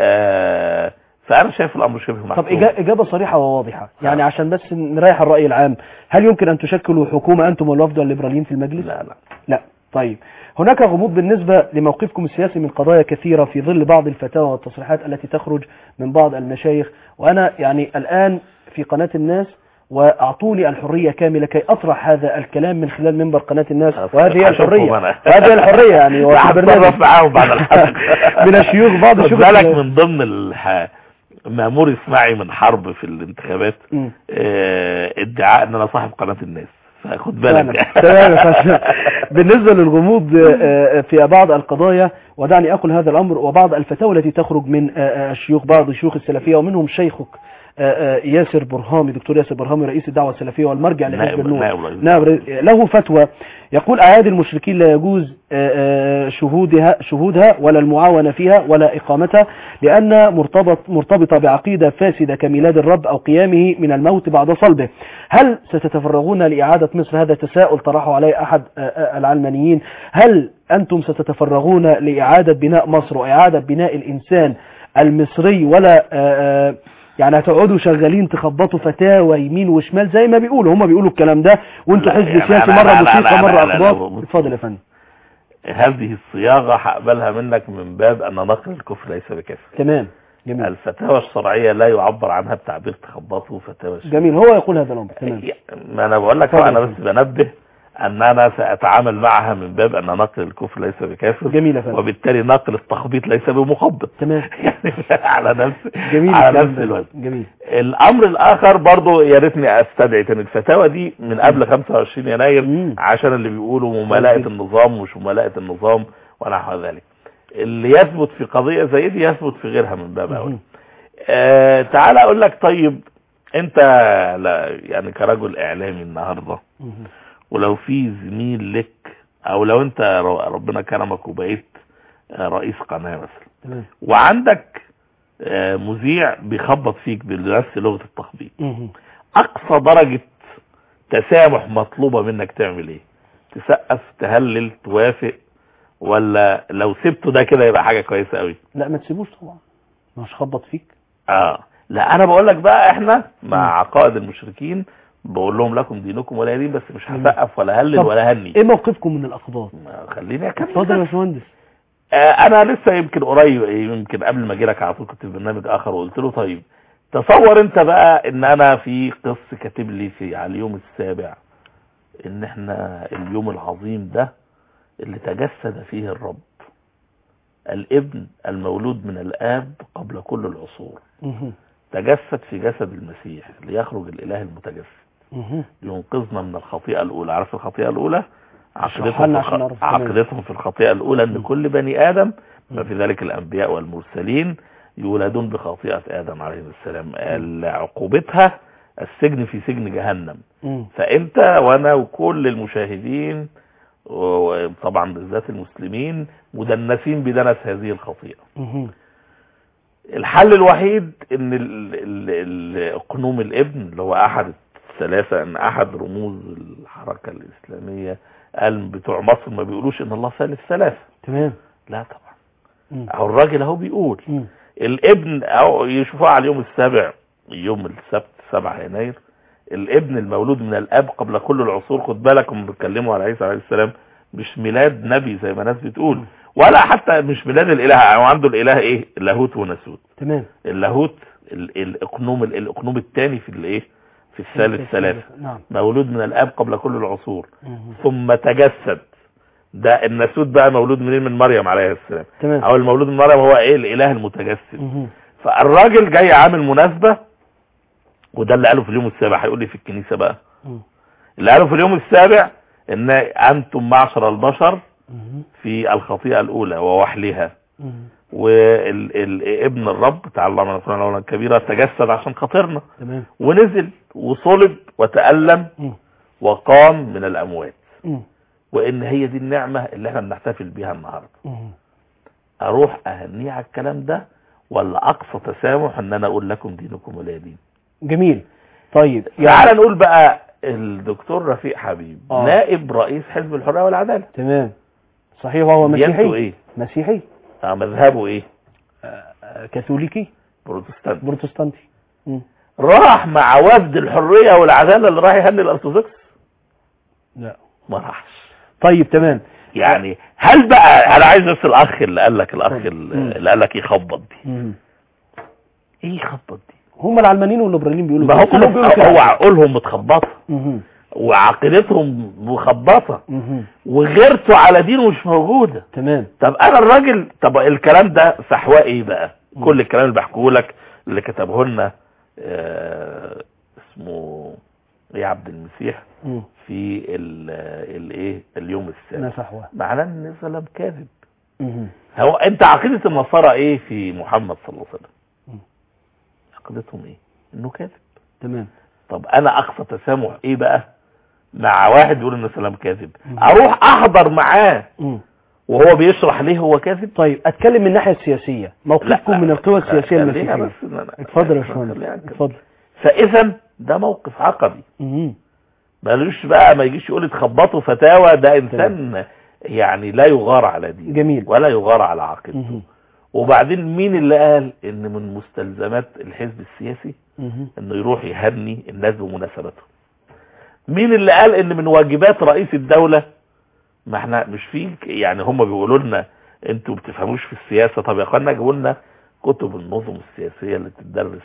آه، فانا شايف الامر شبه طب محسوم إجا- إجابة صريحة وواضحة يعني آه. عشان بس نريح الرأي العام هل يمكن أن تشكلوا حكومة أنتم والوفد والليبراليين في المجلس؟ لا لا لا طيب هناك غموض بالنسبة لموقفكم السياسي من قضايا كثيرة في ظل بعض الفتاوى والتصريحات التي تخرج من بعض المشايخ وأنا يعني الآن في قناة الناس وأعطوني الحرية كاملة كي أطرح هذا الكلام من خلال منبر قناة الناس وهذه هي هشوفهم الحرية أنا. وهذه هي الحرية يعني لا وفي البرنامج هتصرف معاهم بعد الحلقة من الشيوخ بعض خد الشيوخ بالك ال- من ضمن الح... مأمور اسماعي من حرب في الانتخابات مم. آه، ادعاء ان انا صاحب قناة الناس فخد تمام بالك تمام يا فندم. بالنسبة للغموض آه، آه، في بعض القضايا ودعني أقول هذا الأمر وبعض الفتاوى التي تخرج من آه، آه، الشيوخ بعض الشيوخ السلفية ومنهم شيخك آه، آه، ياسر برهامي دكتور ياسر برهامي رئيس الدعوة السلفية والمرجع لحزب نائب- النور نائب رئيس نعم له فتوى يقول أعياد المشركين لا يجوز آه، آه، شهودها شهودها ولا المعاونة فيها ولا إقامتها لأن مرتبط مرتبطة بعقيدة فاسدة كميلاد الرب أو قيامه من الموت بعد صلبه هل ستتفرغون لإعادة مصر هذا تساؤل طرحه عليه أحد آه، آه، العلمانيين هل أنتم ستتفرغون لإعادة بناء مصر وإعادة بناء الإنسان المصري ولا آه، آه، يعني هتقعدوا شغالين تخبطوا فتاوى يمين وشمال زي ما بيقولوا هم بيقولوا الكلام ده وانتوا لا، حزب يعني سياسي أنا- مره لا، لا، موسيقى لا، مره لا، لا، لا، اخبار بص. اتفضل يا فندم هذه الصياغة هقبلها منك من باب ان نقل الكفر ليس بكافر تمام جميل الفتاوى الشرعية لا يعبر عنها بتعبير تخبطه فتاوى شرعية. جميل هو يقول هذا الامر تمام ما انا بقول لك اتفضل. انا بس بنبه ان انا ساتعامل معها من باب ان نقل الكفر ليس بكافر جميل يا فندم وبالتالي نقل التخبيط ليس بمخبط تمام يعني على نفس جميل على الكلام نفس ده. الوزن جميل الامر الاخر برضو يا ريتني استدعي ان الفتاوى دي من قبل 25 يناير مم. عشان اللي بيقولوا ممالأة جدا. النظام ومش ممالأة النظام ونحو ذلك اللي يثبت في قضية زي دي يثبت في غيرها من باب اولى مهم. آه تعال اقول لك طيب انت لا يعني كرجل اعلامي النهارده مهم. ولو في زميل لك او لو انت ر- ربنا كرمك وبقيت آه، رئيس قناة مثلا تمام وعندك آه، مذيع بيخبط فيك بنفس لغة التخبيط مهم. اقصى درجة تسامح مطلوبة منك تعمل ايه تسقف تهلل توافق ولا لو سبته ده كده يبقى حاجة كويسة قوي لا ما تسيبوش طبعا مش خبط فيك اه لا انا بقول لك بقى احنا مم. مع عقائد المشركين بقول لهم لكم دينكم ولا دين بس مش مم. هسقف ولا هلل طب ولا هني ايه موقفكم من الاقباط ما خليني اكمل اتفضل يا بس. باشمهندس آه انا لسه يمكن قريب يمكن قبل ما اجي لك على طول كنت في برنامج اخر وقلت له طيب تصور انت بقى ان انا في قص كاتب لي في على اليوم السابع ان احنا اليوم العظيم ده اللي تجسد فيه الرب الابن المولود من الاب قبل كل العصور مهم. تجسد في جسد المسيح ليخرج الاله المتجسد مهم. لينقذنا من الخطيئة الأولى عارف الخطيئة الأولى اشرحها لنا عقيدتهم في, عشان الخ... نعرف تمام. عقيدتهم في الخطيئة الأولى أن مم. كل بني آدم مم. ما في ذلك الأنبياء والمرسلين يولدون بخطيئة آدم عليه السلام عقوبتها السجن في سجن جهنم مم. فأنت وأنا وكل المشاهدين وطبعا بالذات المسلمين مدنسين بدنس هذه الخطيئة مهم. الحل الوحيد ان ال- ال- ال- اقنوم الابن اللي هو احد الثلاثة ان احد رموز الحركة الاسلامية قال بتوع مصر ما بيقولوش ان الله ثالث ثلاثة تمام لا طبعا مم. اهو الراجل اهو بيقول مم. الابن او يشوفوه على اليوم السابع يوم السبت 7 يناير الابن المولود من الاب قبل كل العصور خد بالك هم بيتكلموا على عيسى عليه السلام مش ميلاد نبي زي ما ناس بتقول ولا حتى مش ميلاد الاله هو عنده الاله ايه لاهوت وناسوت تمام اللاهوت ال- الاقنوم الاقنوم الثاني في الايه في الثالث ثلاثة نعم مولود من الاب قبل كل العصور مم. ثم تجسد ده الناسوت بقى مولود منين من مريم عليه السلام تمام او المولود من مريم هو ايه الاله المتجسد مم. فالراجل جاي عامل مناسبة وده اللي قاله في اليوم السابع هيقول لي في الكنيسة بقى مم. اللي قاله في اليوم السابع ان انتم معشر البشر مم. في الخطيئة الاولى ووحلها مم. وابن الرب تعالى الله من الفرعون الاولى الكبيرة تجسد عشان خاطرنا تمام ونزل وصلب وتألم مم. وقام من الاموات مم. وان هي دي النعمة اللي احنا بنحتفل بيها النهاردة مم. اروح اهنيه على الكلام ده ولا اقصى تسامح ان انا اقول لكم دينكم ولا دين جميل طيب تعال نقول بقى الدكتور رفيق حبيب آه. نائب رئيس حزب الحرية والعدالة تمام صحيح وهو ديانته مسيحي ايه مسيحي آه مذهبه ايه آه، كاثوليكي بروتستانت بروتستانتي مم. راح مع وفد الحرية والعدالة اللي راح يهني الارثوذكس لا ما راحش طيب تمام يعني هل بقى انا عايز بس الاخ اللي قال لك الاخ مم. اللي قال لك يخبط دي مم. ايه يخبط دي هم العلمانيين والليبراليين بيقولوا ما كده. هم كلهم بيقولوا كده. هو عقولهم متخبطه مم. وعقيدتهم مخبطه مم. وغيرته على دينه مش موجوده تمام طب انا الراجل طب الكلام ده فحواه ايه بقى كل الكلام اللي بحكيه لك اللي كتبه لنا آه اسمه ايه عبد المسيح مم. في ال- الايه اليوم السابع نفحوه معناه ان النبي صلى الله عليه وسلم كاذب مم. هو انت عقيده النصارى ايه في محمد صلى الله عليه وسلم مم. عقيدتهم ايه انه كاذب تمام طب انا اقصى تسامح ايه بقى مع واحد يقول ان السلام كاذب مم. اروح احضر معاه مم. وهو بيشرح ليه هو كاذب طيب اتكلم من الناحيه السياسيه موقفكم من القوى السياسيه خليها المسيحيه بس إن أنا- اتفضل يا خليها باشمهندس كده. اتفضل فاذا ده موقف عقدي مم. مالوش بقى ما يجيش يقول اتخبطوا فتاوى ده انسان يعني لا يغار على دينه جميل. ولا يغار على عقيدته مم. وبعدين مين اللي قال ان من مستلزمات الحزب السياسي مم. انه يروح يهني الناس بمناسبته مين اللي قال ان من واجبات رئيس الدولة ما احنا مش في يعني هم بيقولوا لنا انتوا بتفهموش في السياسة طب يا اخوانا جابوا لنا كتب النظم السياسية اللي بتدرس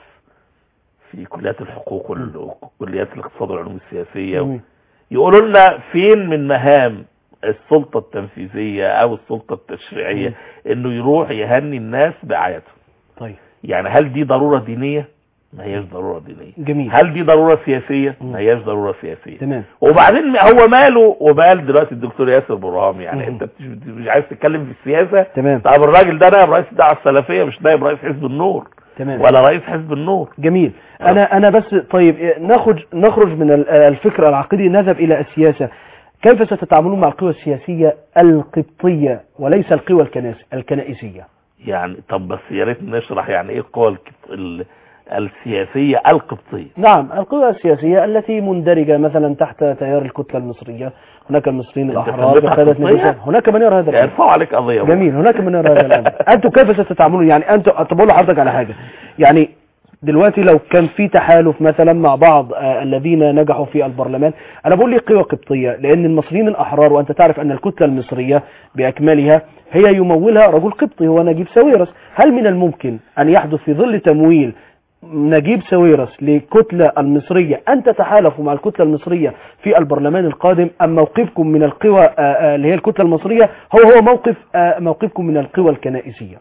في كليات الحقوق وكليات الاقتصاد والعلوم السياسية مم. يقولوا لنا فين من مهام السلطة التنفيذية او السلطة التشريعية انه يروح يهني الناس بأعيادهم طيب يعني هل دي ضرورة دينية ما هياش ضرورة دينية جميل هل دي ضرورة سياسية مم. ما هياش ضرورة سياسية تمام وبعدين هو ماله ومال دلوقتي الدكتور ياسر برهام يعني مم. انت مش, مش عايز تتكلم في السياسة تمام طب الراجل ده نائب رئيس الدعوة السلفية مش نائب رئيس حزب النور تمام ولا رئيس حزب النور جميل انا انا بس طيب إيه، نخرج نخرج من ال- الفكر العقدي نذهب الى السياسه كيف ستتعاملون مع القوى السياسيه القبطيه وليس القوى الكناس الكنائسيه يعني طب بس يا ريت نشرح يعني ايه القوى الك- ال- السياسية القبطية نعم القوى السياسيه التي مندرجه مثلا تحت تيار الكتله المصريه هناك المصريين أنت الاحرار سميتها بقياده قبطية؟ نفوسهم هناك من يرى هذا الأمر. يرفعوا عليك قضية بقى. جميل هناك من يرى هذا الامر انتم كيف ستتعاملون يعني انتم طب اقول لحضرتك على حاجه يعني دلوقتي لو كان في تحالف مثلا مع بعض آه الذين نجحوا في البرلمان انا بقول لي قوى قبطيه لان المصريين الاحرار وانت تعرف ان الكتله المصريه باكملها هي يمولها رجل قبطي هو نجيب ساويرس هل من الممكن ان يحدث في ظل تمويل نجيب ساويرس للكتلة المصرية أن تتحالفوا مع الكتلة المصرية في البرلمان القادم أم موقفكم من القوى آه، آه، اللي هي الكتلة المصرية هو هو موقف آه، موقفكم من القوى الكنائسية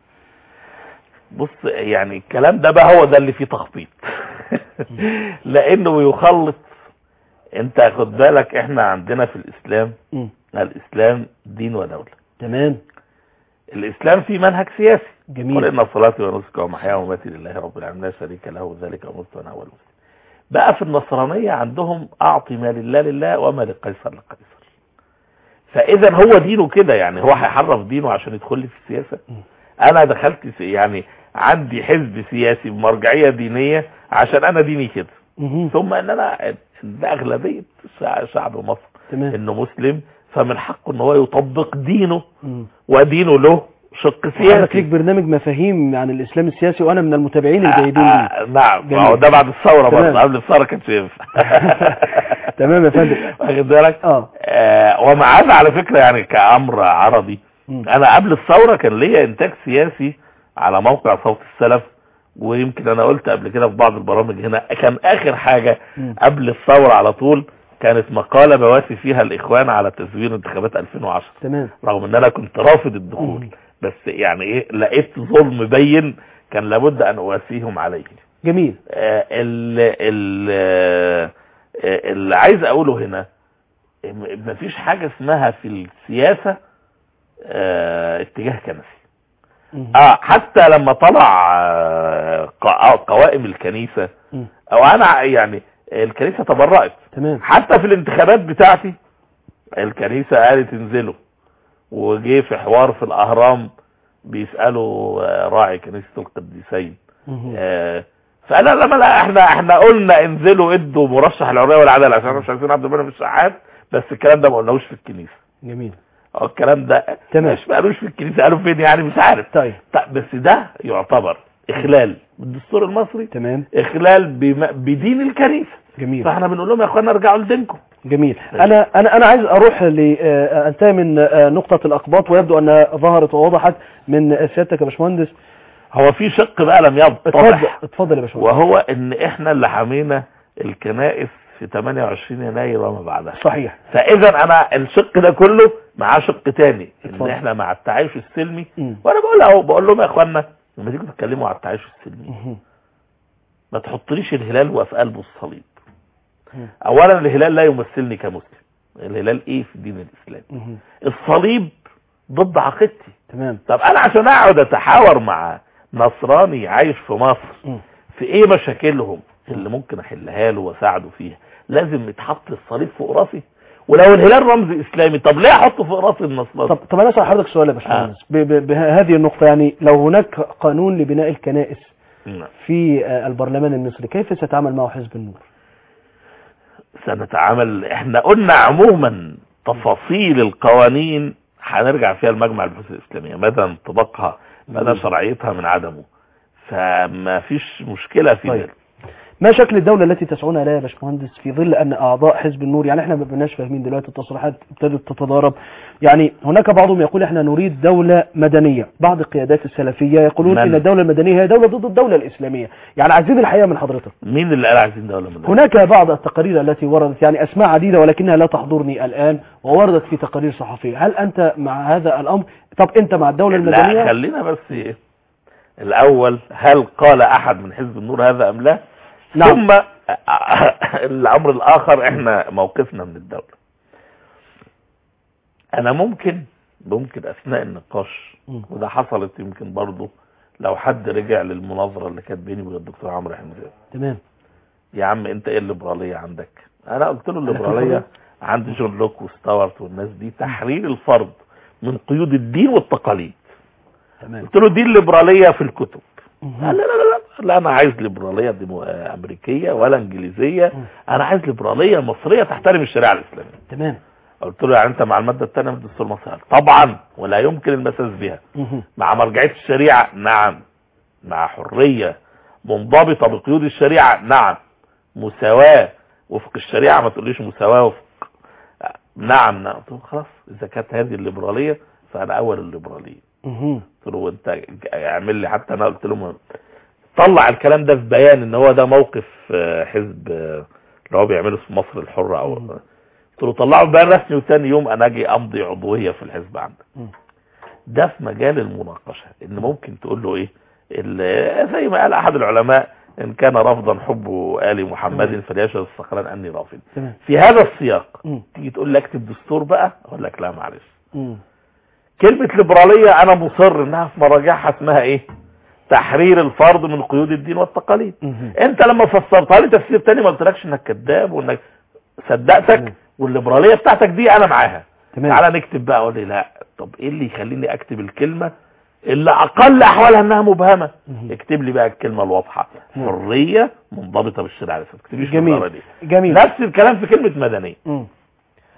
بص يعني الكلام ده بقى هو ده اللي فيه تخبيط لانه يخلط انت خد بالك احنا عندنا في الاسلام مم. الاسلام دين ودولة تمام الاسلام فيه منهج سياسي قل جميل ان صلاتي ونسكي ومحياي ومماتي لله رب العالمين لا شريك له ذلك امرت وانا اول مسلم بقى في النصرانية عندهم اعطي ما لله لله وما لقيصر لقيصر فاذا هو دينه كده يعني هو هيحرف دينه عشان يدخل لي في السياسة انا دخلت في يعني عندي حزب سياسي بمرجعية دينية عشان انا ديني كده مهم. ثم ان انا ده اغلبية شع- شعب مصر تمام انه مسلم فمن حقه ان هو يطبق دينه مم. ودينه له شق حضرتك ليك سياسي برنامج مفاهيم عن الاسلام السياسي وانا من المتابعين الجيدين ليه آه، نعم جميل. ما هو ده بعد الثوره تمام. برضه قبل الثوره كانش ينفع تمام يا فندم واخد بالك اه آه، ومع هذا على فكره يعني كامر عربي مم. انا قبل الثوره كان ليا انتاج سياسي على موقع صوت السلف ويمكن انا قلت قبل كده في بعض البرامج هنا كان اخر حاجه مم. قبل الثوره على طول كانت مقاله بواسي فيها الاخوان على تزوير انتخابات 2010 تمام رغم ان انا كنت رافض الدخول مم. بس يعني ايه لقيت ظلم بين كان لابد ان اواسيهم عليه جميل آه، ال ال آه، اللي عايز اقوله هنا م- مفيش حاجة اسمها في السياسة آه، اتجاه كنسي مم. اه حتى لما طلع آه، قا- قوائم الكنيسة مم. او انا يعني الكنيسة تبرأت تمام حتى في الانتخابات بتاعتي الكنيسة قالت انزلوا وجه في حوار في الاهرام بيسألوا آه، راعي كنيسة القديسين مم. آه، فانا لما لا احنا احنا قلنا انزلوا ادوا مرشح الحريه والعداله عشان احنا مش عايزين عبد المنعم الشحات بس الكلام ده ما قلناهوش في الكنيسه جميل اه الكلام ده تمام. مش ما قالوش في الكنيسه قالوا فين يعني مش عارف طيب طيب بس ده يعتبر اخلال بالدستور المصري تمام اخلال بم- بدين الكنيسه جميل فاحنا بنقول لهم يا اخوانا ارجعوا لدينكم جميل انا انا انا عايز اروح لانتهي من آه، نقطه الاقباط ويبدو انها ظهرت ووضحت من سيادتك يا باشمهندس هو في شق بقى لم اتفضل يتضح اتفضل يا باشمهندس وهو ان احنا اللي حمينا الكنائس في 28 يناير وما بعدها صحيح فاذا انا الشق ده كله معاه شق تاني ان اتفضل. احنا مع التعايش السلمي مم. وانا بقول اهو بقول لهم يا اخوانا لما تيجوا تتكلموا على التعايش السلمي مهم. ما تحطليش الهلال وفي قلبه الصليب مم. اولا الهلال لا يمثلني كمسلم الهلال ايه في الدين الاسلامي مهم. الصليب ضد عقيدتي تمام طب انا عشان اقعد اتحاور مع نصراني عايش في مصر مم. في ايه مشاكلهم اللي ممكن احلها له واساعده فيها لازم يتحط الصليب فوق راسي ولو الهلال رمز اسلامي طب ليه احطه فوق راس النصراني طب طب انا اسال حضرتك سؤال يا باشمهندس ب- ب- بهذه النقطه يعني لو هناك قانون لبناء الكنائس نعم. في آه، البرلمان المصري كيف سيتعامل معه حزب النور سنتعامل احنا قلنا عموما تفاصيل القوانين هنرجع فيها المجمع البحوث الاسلاميه مدى انطباقها مدى مم. شرعيتها من عدمه فما فيش مشكله في طيب. ذلك ما شكل الدولة التي تسعون إليها يا باشمهندس في ظل أن أعضاء حزب النور يعني احنا ما بقناش فاهمين دلوقتي التصريحات ابتدت تتضارب يعني هناك بعضهم يقول احنا نريد دولة مدنية بعض القيادات السلفية يقولون من؟ أن الدولة المدنية هي دولة ضد الدولة الإسلامية يعني عايزين الحقيقة من حضرتك مين اللي قال عايزين دوله من هناك بعض التقارير التي وردت يعني أسماء عديدة ولكنها لا تحضرني الآن ووردت في تقارير صحفية هل أنت مع هذا الأمر طب أنت مع الدولة لا المدنية خلينا بس ايه الاول هل قال احد من حزب النور هذا ام لا نعم. ثم الامر الاخر احنا موقفنا من الدولة انا ممكن ممكن اثناء النقاش مم. وده حصلت يمكن برضه لو حد رجع للمناظرة اللي كانت بيني وبين الدكتور عمرو حمزاوي تمام يا عم انت ايه الليبرالية عندك انا قلت له الليبرالية عند جون لوك وستوارت والناس دي تحرير الفرد من قيود الدين والتقاليد تمام قلت له دي الليبرالية في الكتب مهم. قال لا لا لا لا انا عايز ليبرالية ديمو... آه، امريكية ولا انجليزية مم. انا عايز ليبرالية مصرية تحترم الشريعة الاسلامية تمام قلت له يعني انت مع المادة الثانية من الدستور المصري قال طبعا ولا يمكن المساس بها مهم. مع مرجعية الشريعة نعم مع حرية منضبطة بقيود الشريعة نعم مساواة وفق الشريعة ما تقوليش مساواة وفق نعم نعم قلت له خلاص اذا كانت هذه الليبرالية فانا اول الليبرالية مهم. قلت له انت اعمل لي حتى انا قلت له ما- طلع الكلام ده في بيان ان هو ده موقف آه، حزب آه، اللي هو بيعمله في مصر الحرة او مم. قلت له طلعه في بيان رسمي وتاني يوم انا اجي امضي عضوية في الحزب عندك مم. ده في مجال المناقشة ان ممكن تقول له ايه ال- زي ما قال احد العلماء ان كان رفضا حب ال محمد فليشهد الثقلان اني رافض تمام في هذا السياق مم. تيجي تقول لي اكتب دستور بقى اقول لك لا معلش مم. كلمة ليبرالية انا مصر انها في مراجعها اسمها ايه تحرير الفرد من قيود الدين والتقاليد مهم. انت لما فسرتها لي تفسير تاني ما قلتلكش انك كذاب وانك مم. صدقتك والليبرالية بتاعتك دي انا معاها تمام تعالى نكتب بقى اقول لي لا طب ايه اللي يخليني اكتب الكلمة اللي اقل احوالها انها مبهمة مهم. اكتب لي بقى الكلمة الواضحة مم. حرية منضبطة بالشريعة الاسلامية ما تكتبليش جميل بالعبارة دي جميل نفس الكلام في كلمة مدنية مم.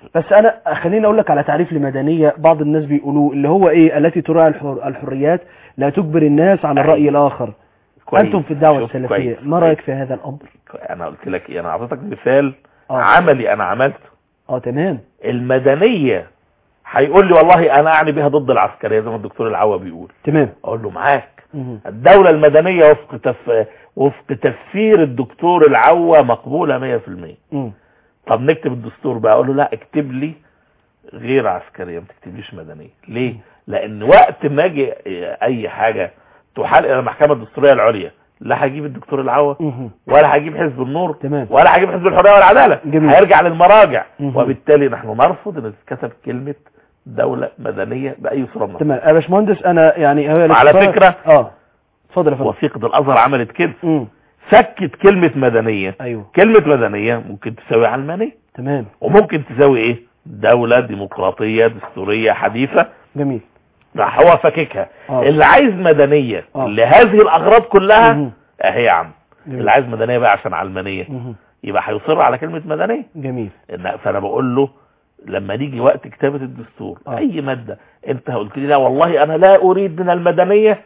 بس انا خليني اقول لك على تعريف لمدنيه بعض الناس بيقولوه اللي هو ايه التي تراعي الحر الحريات لا تجبر الناس على الراي الاخر كويس. انتم في الدعوه شوف السلفيه كويس. ما رايك في هذا الامر انا قلت لك ايه انا اعطيتك مثال اه عملي انا عملته اه تمام المدنيه هيقول لي والله انا اعني بها ضد العسكريه زي ما الدكتور العوا بيقول تمام اقول له معاك مهم. الدولة المدنية وفق تف... وفق تفسير الدكتور العوا مقبولة 100% مم. طب نكتب الدستور بقى اقول له لا اكتب لي غير عسكرية ما تكتبليش مدنية ليه لان وقت ما اجي اي حاجة تحال الى المحكمة الدستورية العليا لا هجيب الدكتور العوا مهم. ولا هجيب حزب النور تمام ولا هجيب حزب الحرية والعدالة جميل. هيرجع للمراجع مهم. وبالتالي نحن نرفض ان تتكتب كلمة دولة مدنية بأي صورة من الصور. تمام يا باشمهندس انا يعني هو وعلى الاتصال- فكرة اه اتفضل يا فندم وثيقة الازهر عملت كده مم. سكت كلمة مدنية ايوه كلمة مدنية ممكن تساوي علمانية تمام وممكن تساوي ايه دولة ديمقراطية دستورية حديثة جميل راح هو فاككها اه اللي عايز مدنية آه. لهذه الاغراض كلها مهم. اهي يا عم جميل. اللي عايز مدنية بقى عشان علمانية مهم. يبقى هيصر على كلمة مدنية جميل إن- فانا بقول له لما نيجي وقت كتابة الدستور آه. اي مادة انت قلت لي لا والله انا لا اريد من المدنية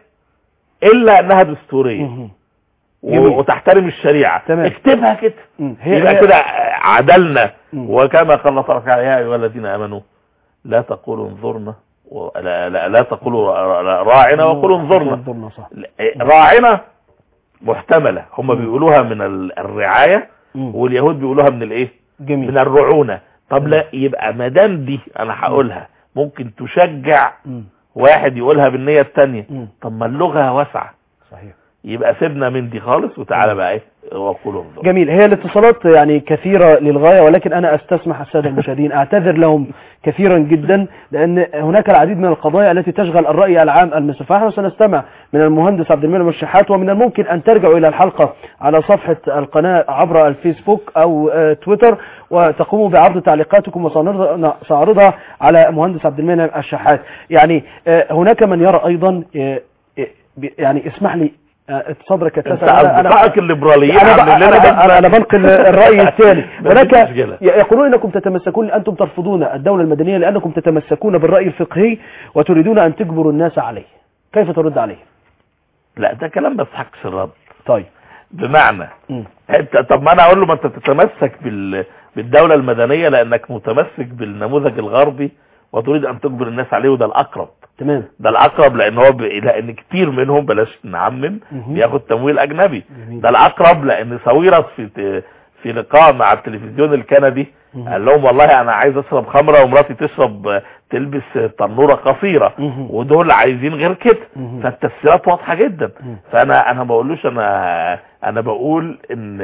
الا انها دستورية مهم. و- جميل. وتحترم الشريعة تمام. اكتبها كده مم. هي يبقى هي- كده عدلنا مم. وكما قال الله تعالى يا ايها الذين امنوا لا تقولوا انظرنا و- لا, لا, لا تقولوا را- راعنا وقولوا انظرنا انظرنا صح راعنا محتملة هم بيقولوها من ال- الرعاية مم. واليهود بيقولوها من الايه جميل من الرعونة طب لا يبقى مدام دي انا هقولها ممكن تشجع مم. واحد يقولها بالنية التانية مم. طب ما اللغة واسعة صحيح يبقى سيبنا من دي خالص وتعالى بقى ايه وقولوا انظرنا جميل هي الاتصالات يعني كثيرة للغاية ولكن أنا أستسمح السادة المشاهدين أعتذر لهم كثيرا جدا لأن هناك العديد من القضايا التي تشغل الرأي العام المصري فنحن سنستمع من المهندس عبد المنعم الشحات ومن الممكن أن ترجعوا إلى الحلقة على صفحة القناة عبر الفيسبوك أو آه، تويتر وتقوموا بعرض تعليقاتكم وسنعرضها على مهندس عبد المنعم الشحات يعني آه، هناك من يرى أيضا آه، آه، يعني اسمح لي آه، صدرك انت يتسع أنا- أنا- اصدقائك الليبراليين انا عاملين بقى لنا انا, أزمة. أنا, أنا بنقل الراي الثاني مفيش هناك مشكلة. يقولون انكم تتمسكون انتم ترفضون الدوله المدنيه لانكم تتمسكون بالراي الفقهي وتريدون ان تجبروا الناس عليه كيف ترد عليه لا ده كلام ما يستحقش الرد طيب بمعنى مم. انت طب ما انا اقول له ما انت تتمسك بال بالدولة المدنية لانك متمسك بالنموذج الغربي وتريد ان تجبر الناس عليه وده الاقرب تمام ده الاقرب لان هو ب... لان كتير منهم بلاش نعمم مهم. بياخد تمويل اجنبي جميل. ده الاقرب لان ساويرس في في لقاء مع التلفزيون الكندي مهم. قال لهم والله انا عايز اشرب خمره ومراتي تشرب تلبس تنوره قصيره مهم. ودول عايزين غير كده مهم. فالتفسيرات واضحه جدا مم. فانا انا ما بقولوش انا انا بقول ان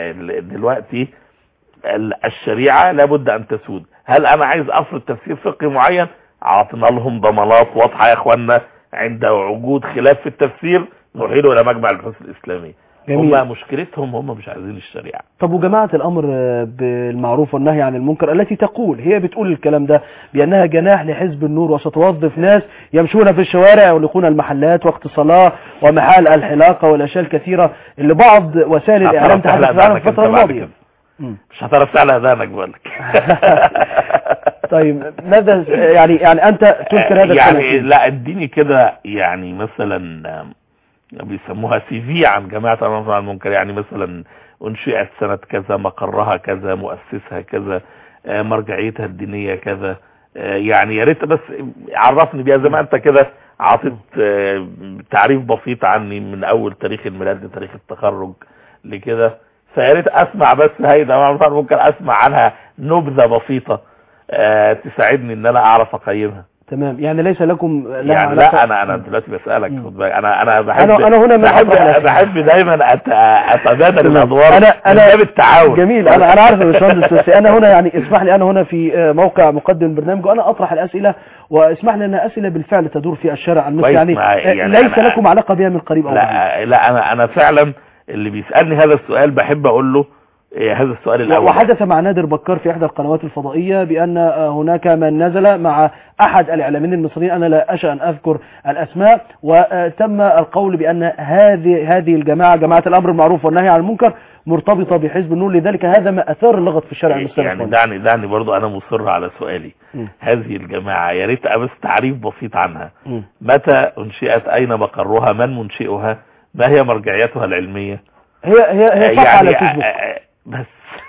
دلوقتي ال- الشريعه لابد ان تسود هل انا عايز افرض تفسير فقهي معين عاطنا لهم ضمانات واضحه يا اخوانا عند وجود خلاف في التفسير نحيله الى مجمع البحوث الاسلاميه جميل. هم مشكلتهم هم مش عايزين الشريعه طب وجماعة الأمر آه، بالمعروف والنهي عن المنكر التي تقول هي بتقول الكلام ده بأنها جناح لحزب النور وستوظف ناس يمشون في الشوارع يغلقون المحلات وقت الصلاة ومحال الحلاقة والأشياء الكثيرة اللي بعض وسائل الإعلام هتعرف تحدث تعلق عنها ذهنك في الفترة انت بعد الماضية كده. مم. مش هتعرف تعلق ذهنك بقول لك طيب ماذا يعني يعني أنت تنكر هذا يعني الكلام لا اديني كده يعني مثلا آم، بيسموها سي في عن جماعة الأمر عن المنكر يعني مثلا انشئت سنة كذا مقرها كذا مؤسسها كذا آه، مرجعيتها الدينية كذا آه، يعني يا ريت بس عرفني بيها زي ما انت كده عطيت آه، تعريف بسيط عني من اول تاريخ الميلاد لتاريخ التخرج لكده فيا ريت اسمع بس هاي ده ممكن اسمع عنها نبذة بسيطة آه، تساعدني ان انا اعرف اقيمها تمام يعني ليس لكم لها يعني علاقة- لا انا انا دلوقتي بسالك مم. خد بالك انا انا بحب أنا- أنا هنا من بحب أطرح الأسئلة. بحب دايما أت- اتبادل تمام. الادوار أنا- من أنا- باب التعاون جميل انا انا عارف يا باشمهندس بس انا هنا يعني اسمح لي انا هنا في آه، موقع مقدم البرنامج وانا اطرح الاسئله واسمح لي ان اسئله بالفعل تدور في الشارع المصري كويس يعني, معايا. آه، يعني ليس أنا- لكم علاقه بها من قريب او بعيد لا لا انا انا فعلا اللي بيسالني هذا السؤال بحب اقول له إيه هذا السؤال الاول وحدث مع نادر بكار في إحدى القنوات الفضائية بأن آه، هناك من نزل مع أحد الإعلاميين المصريين أنا لا أشأ أن أذكر الأسماء وتم القول بأن هذه هذه الجماعة جماعة الأمر بالمعروف والنهي عن المنكر مرتبطة بحزب النور لذلك هذا ما أثار اللغط في الشارع المسلم يعني دعني دعني برضو انا مصر على سؤالي مم. هذه الجماعة يا ريت بس تعريف بسيط عنها مم. متى انشئت اين مقرها من منشئها ما هي مرجعيتها العلمية هي هي هي صفحة على الفيسبوك آه، آه، بس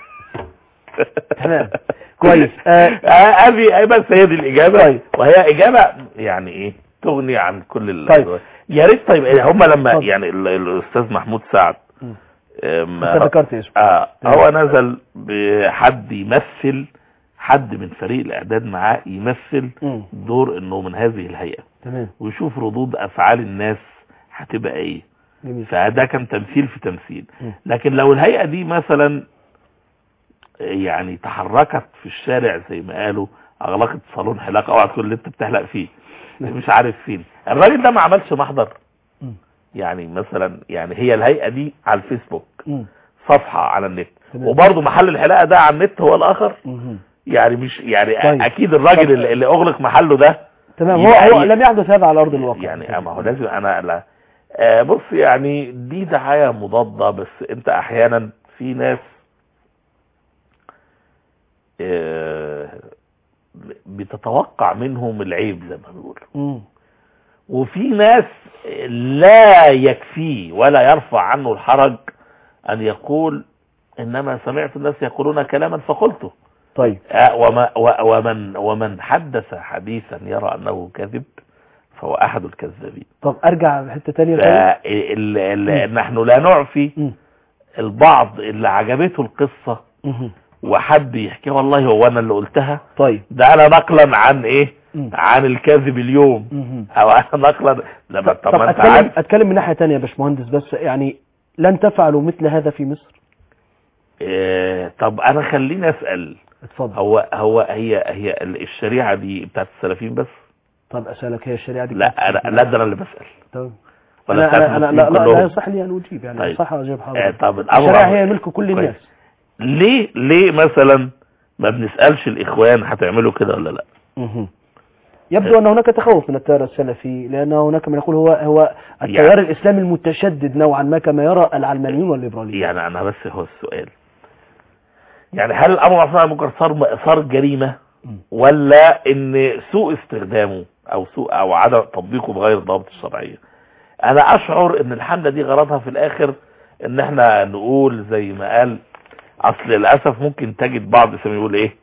تمام كويس آه، آه، هذه بس هي دي الاجابه طيب. وهي اجابه يعني ايه تغني عن كل ال... طيب. يا ريت طيب إيه، هم لما اتفضل. يعني ال- الاستاذ محمود سعد مم. آه، ما- انت ذكرت اسمه اه تمام. هو نزل بحد يمثل حد من فريق الاعداد معاه يمثل مم. دور انه من هذه الهيئه تمام ويشوف ردود افعال الناس هتبقى ايه جميل فده كان تمثيل في تمثيل مم. لكن لو الهيئة دي مثلا يعني تحركت في الشارع زي ما قالوا اغلقت صالون حلاقة اوعى تقول اللي انت بتحلق فيه مش عارف فين الراجل ده ما عملش محضر مم. يعني مثلا يعني هي الهيئة دي على الفيسبوك مم. صفحة على النت تمام. وبرضه محل الحلاقة ده على النت هو الاخر مم. يعني مش يعني طيب. اكيد الراجل اللي, اللي اغلق محله ده تمام هو يبقى هو ي- لم يحدث هذا على أرض الواقع يعني ما هو لازم انا لا آه بص يعني دي دعاية مضادة بس انت احيانا في ناس آه بتتوقع منهم العيب زي ما بيقولوا مم. وفي ناس لا يكفيه ولا يرفع عنه الحرج ان يقول انما سمعت الناس يقولون كلاما فقلته طيب آه، وما و- ومن ومن حدث حديثا يرى انه كذب فهو احد الكذابين طب أرجع حتة تانية الأول؟ فال- ال- نحن لا نعفي مم. البعض اللي عجبته القصة مم. وحب يحكي والله هو انا اللي قلتها طيب ده انا نقلا عن ايه مم. عن الكاذب اليوم مم. او انا نقلا لما طب, طب طب ما انت أتكلم, عارف أتكلم من ناحية تانية يا باشمهندس بس يعني لن تفعلوا مثل هذا في مصر إيه طب انا خليني اسال اتفضل هو هو هي هي الشريعه دي بتاعت السلفيين بس طب أسألك هي الشريعة دي لا انا لا ده انا اللي بسال طيب ولا أنا بتاعت أنا أنا المسلمين لا, لا, لا كلهم يصح لي أن أجيب يعني طيب. صح أجيب آه، حضرتك طب الامر الشريعة هي ملك كل كويس. الناس ليه ليه مثلا ما بنسالش الاخوان هتعملوا كده ولا لا مهم. يبدو أن هناك تخوف من التيار السلفي لأن هناك من يقول هو هو التيار يعني- الإسلامي المتشدد نوعا ما كما يرى العلمانيون والليبراليون يعني انا بس هو السؤال يعني هل الامر معروف عن المنكر صار صار جريمه مم. ولا ان سوء استخدامه او سوء او عدم تطبيقه بغير الضوابط الشرعيه انا اشعر ان الحمله دي غرضها في الاخر ان احنا نقول زي ما قال اصل للاسف ممكن تجد بعض اسم يقول ايه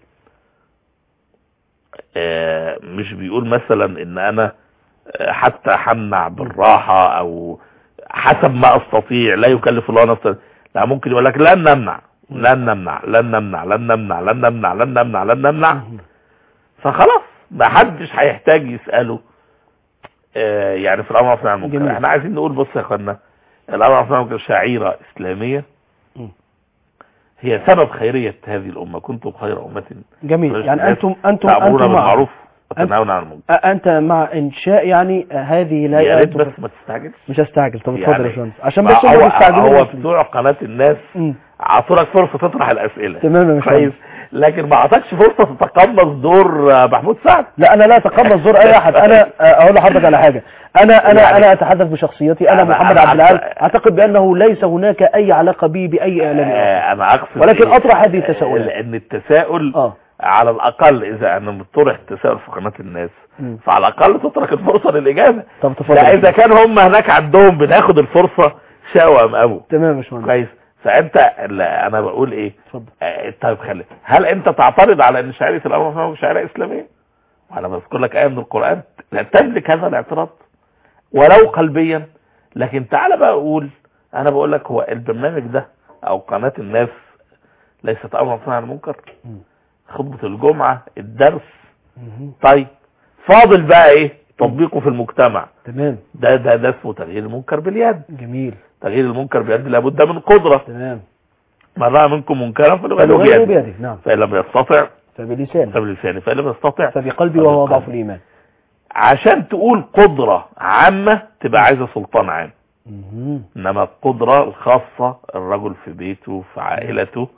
آه مش بيقول مثلا ان انا آه، حتى همنع بالراحه او حسب ما استطيع لا يكلف الله نفسا لا ممكن يقول لك لن نمنع لن نمنع لن نمنع لن نمنع لن نمنع لن نمنع لن نمنع فخلاص ما حدش هيحتاج يساله آه، يعني في الامر والنهي عن جميل. المنكر احنا عايزين نقول بص يا اخوانا الامر والنهي عن المنكر شعيره اسلاميه مم. هي سبب خيريه هذه الامه كنتم خير امه جميل يعني أنتم أنتم تامرون أنتم مع بالمعروف وتنهون عن المنكر أ- أنت مع إنشاء يعني هذه يا الهيئة ريت أنتم- بس ما تستعجلش مش هستعجل طب اتفضل يا يعني باشمهندس عشان ما بس هم هو, بيستعجلوا هو المسلمين. بتوع قناه الناس مم. عطولك فرصه تطرح الاسئله تمام يا كويس باشمهندس لكن ما عطاكش فرصه تتقمص دور آه، محمود سعد لا انا لا اتقمص دور اي احد انا آه، اقول لحضرتك على حاجه انا انا يعني- انا اتحدث بشخصيتي انا أنا- محمد أنا عبد العال عارف- اعتقد بانه ليس هناك اي علاقه بي باي اعلامي آخر. آه، انا اقصد ولكن إيه؟ أطرح هذه التساؤلات. لان التساؤل اه على الاقل اذا انا طرح التساؤل في قناه الناس مم. فعلى الاقل تترك الفرصه للاجابه طب تفضل لا اذا كان هم هناك عندهم بناخد الفرصه شاوى ام ابو تمام يا باشمهندس كويس فانت لا انا بقول ايه اتفضل آه، طيب خلي هل انت تعترض على ان شعيره الامر والنهي شعيره اسلاميه وانا بذكر لك ايه من القران لا تملك هذا الاعتراض ولو قلبيا لكن تعالى بقى اقول انا بقول لك هو البرنامج ده او قناه الناس ليست امر والنهي عن المنكر مم. خطبه الجمعه الدرس مهم. طيب فاضل بقى ايه تطبيقه في المجتمع تمام ده ده ده اسمه تغيير المنكر باليد جميل تغيير المنكر باليد لابد من قدره تمام من راى منكم منكرا فليغيره فليغيره بيده بيده نعم فان لم يستطع فبلسانه فبلسانه فان لم يستطع فبقلبي وهو ضعف الايمان عشان تقول قدرة عامة تبقى عايزة سلطان عام مهم. انما القدرة الخاصة الرجل في بيته في عائلته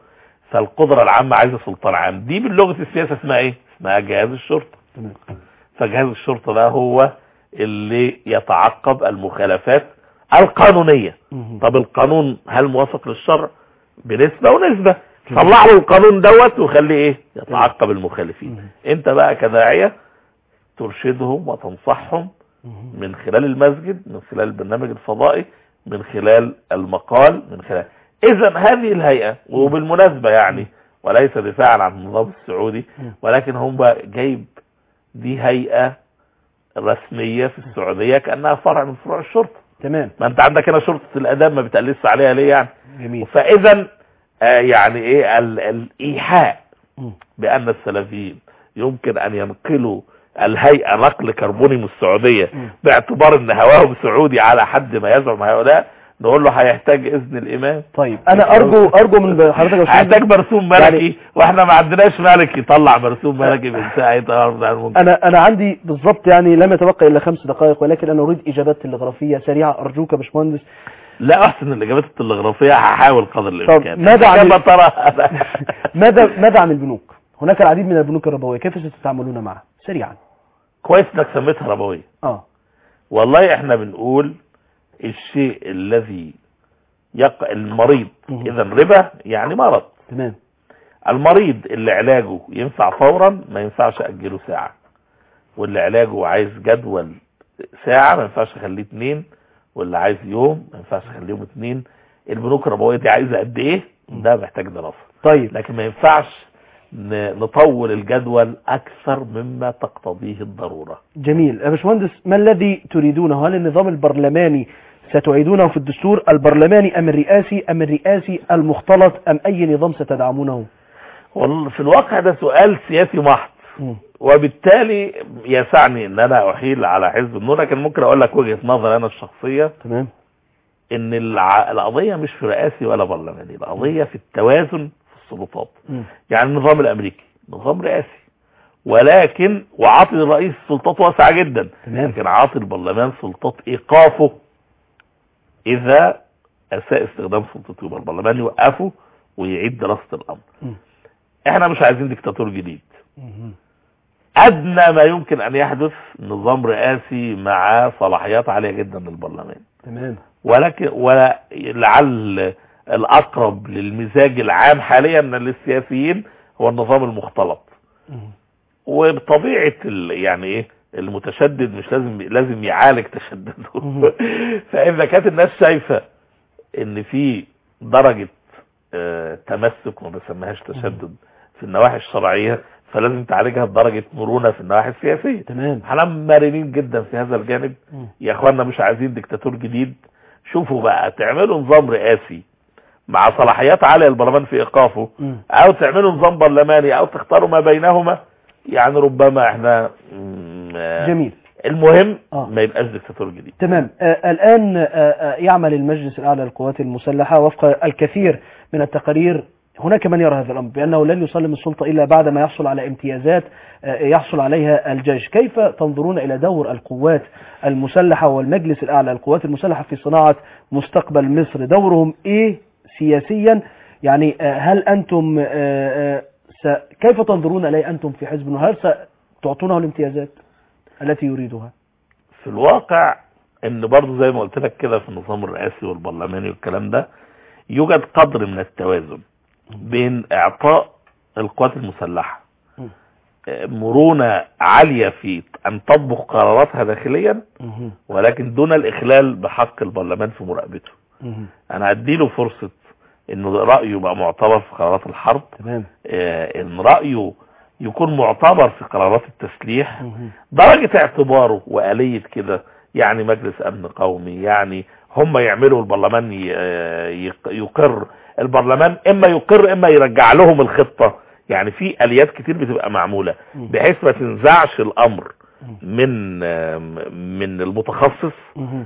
فالقدرة العامة عايزة سلطان عام دي باللغة السياسة اسمها ايه اسمها جهاز الشرطة تمام فجهاز الشرطة ده هو اللي يتعقب المخالفات القانونية مهم. طب القانون هل موافق للشرع بنسبة ونسبة طلع له القانون دوت وخليه ايه يتعقب المخالفين مهم. انت بقى كداعية ترشدهم وتنصحهم مهم. من خلال المسجد من خلال البرنامج الفضائي من خلال المقال من خلال اذا هذه الهيئة وبالمناسبة يعني وليس دفاعا عن النظام السعودي مم. ولكن هم بقى جايب دي هيئة رسمية في السعودية كأنها فرع من فروع الشرطة تمام ما انت عندك هنا شرطة الاداب ما بتقلسش عليها ليه يعني جميل فاذا آه يعني ايه ال- الايحاء مم. بان السلفيين يمكن ان ينقلوا الهيئة نقل كربوني من السعودية مم. باعتبار ان هواهم سعودي على حد ما يزعم هؤلاء نقول له هيحتاج اذن الامام طيب انا ارجو ارجو من حضرتك يا هيحتاج استاذ مرسوم ملكي يعني- واحنا ما عندناش ملك يطلع مرسوم ملكي من ساعتها ممكن انا انا عندي بالظبط يعني لم يتبقى الا خمس دقائق ولكن انا اريد اجابات تلغرافيه سريعه ارجوك يا باشمهندس لا احسن الاجابات التلغرافيه هحاول قدر الامكان ماذا عن كما ال- ترى ماذا ماذا عن البنوك هناك العديد من البنوك الربويه كيف ستتعاملون معها سريعا كويس انك سميتها ربويه اه والله احنا بنقول الشيء الذي يق... المريض مهم. اذا ربا يعني مرض تمام المريض اللي علاجه ينفع فورا ما ينفعش اجله ساعة واللي علاجه عايز جدول ساعة ما ينفعش اخليه اتنين واللي عايز يوم ما ينفعش اخليهم اتنين البنوك الربوية دي عايزة قد ايه ده محتاج دراسة طيب لكن ما ينفعش ن- نطول الجدول اكثر مما تقتضيه الضرورة جميل يا باشمهندس ما الذي تريدونه هل النظام البرلماني ستعيدونه في الدستور البرلماني ام الرئاسي ام الرئاسي المختلط ام اي نظام ستدعمونه والله في الواقع ده سؤال سياسي محض مم. وبالتالي يسعني ان انا احيل على حزب النور لكن ممكن اقول لك وجهة نظر انا الشخصية تمام ان الع... القضية مش في رئاسي ولا برلماني القضية في التوازن في السلطات مم. يعني النظام الامريكي نظام رئاسي ولكن وعاطي الرئيس سلطات واسعة جدا تمام. لكن عاطي البرلمان سلطات ايقافه اذا اساء استخدام سلطته يبقى البرلمان يوقفه ويعيد دراسة الامر مم. احنا مش عايزين ديكتاتور جديد مم. ادنى ما يمكن ان يحدث نظام رئاسي مع صلاحيات عالية جدا للبرلمان تمام ولكن ولعل الاقرب للمزاج العام حاليا من السياسيين هو النظام المختلط مم. وبطبيعة ال- يعني ايه المتشدد مش لازم لازم يعالج تشدده مهم. فاذا كانت الناس شايفة ان في درجة آه، تمسك وما بسميهاش تشدد في النواحي الشرعية فلازم تعالجها بدرجة مرونة في النواحي السياسية تمام احنا مرنين جدا في هذا الجانب مم. يا اخوانا مش عايزين ديكتاتور جديد شوفوا بقى تعملوا نظام رئاسي مع صلاحيات عالية للبرلمان في ايقافه مم. او تعملوا نظام برلماني او تختاروا ما بينهما يعني ربما احنا مم، آه، جميل المهم آه. ما يبقاش ديكتاتور جديد تمام آه الآن آه آه يعمل المجلس الأعلى للقوات المسلحة وفق الكثير من التقارير هناك من يرى هذا الأمر بأنه لن يسلم السلطة إلا بعد ما يحصل على امتيازات آه يحصل عليها الجيش كيف تنظرون إلى دور القوات المسلحة والمجلس الأعلى للقوات المسلحة في صناعة مستقبل مصر دورهم إيه سياسيا يعني آه هل أنتم آه آه س- كيف تنظرون إليه أنتم في حزب النور؟ هل ستعطونه الامتيازات التي يريدها في الواقع ان برضو زي ما قلت لك كده في النظام الرئاسي والبرلماني والكلام ده يوجد قدر من التوازن بين اعطاء القوات المسلحة م. آه، مرونة عالية في ان تطبق قراراتها داخليا مهم. ولكن دون الاخلال بحق البرلمان في مراقبته مهم. انا هديله فرصة انه رأيه يبقى معتبر في قرارات الحرب تمام آه، ان رأيه يكون معتبر في قرارات التسليح مهم. درجة اعتباره وآلية كده يعني مجلس أمن قومي يعني هم يعملوا البرلمان ي- يق- يقر البرلمان إما يقر إما يرجع لهم الخطة يعني في آليات كتير بتبقى معمولة مم. بحيث ما تنزعش الأمر مم. من من المتخصص مهم.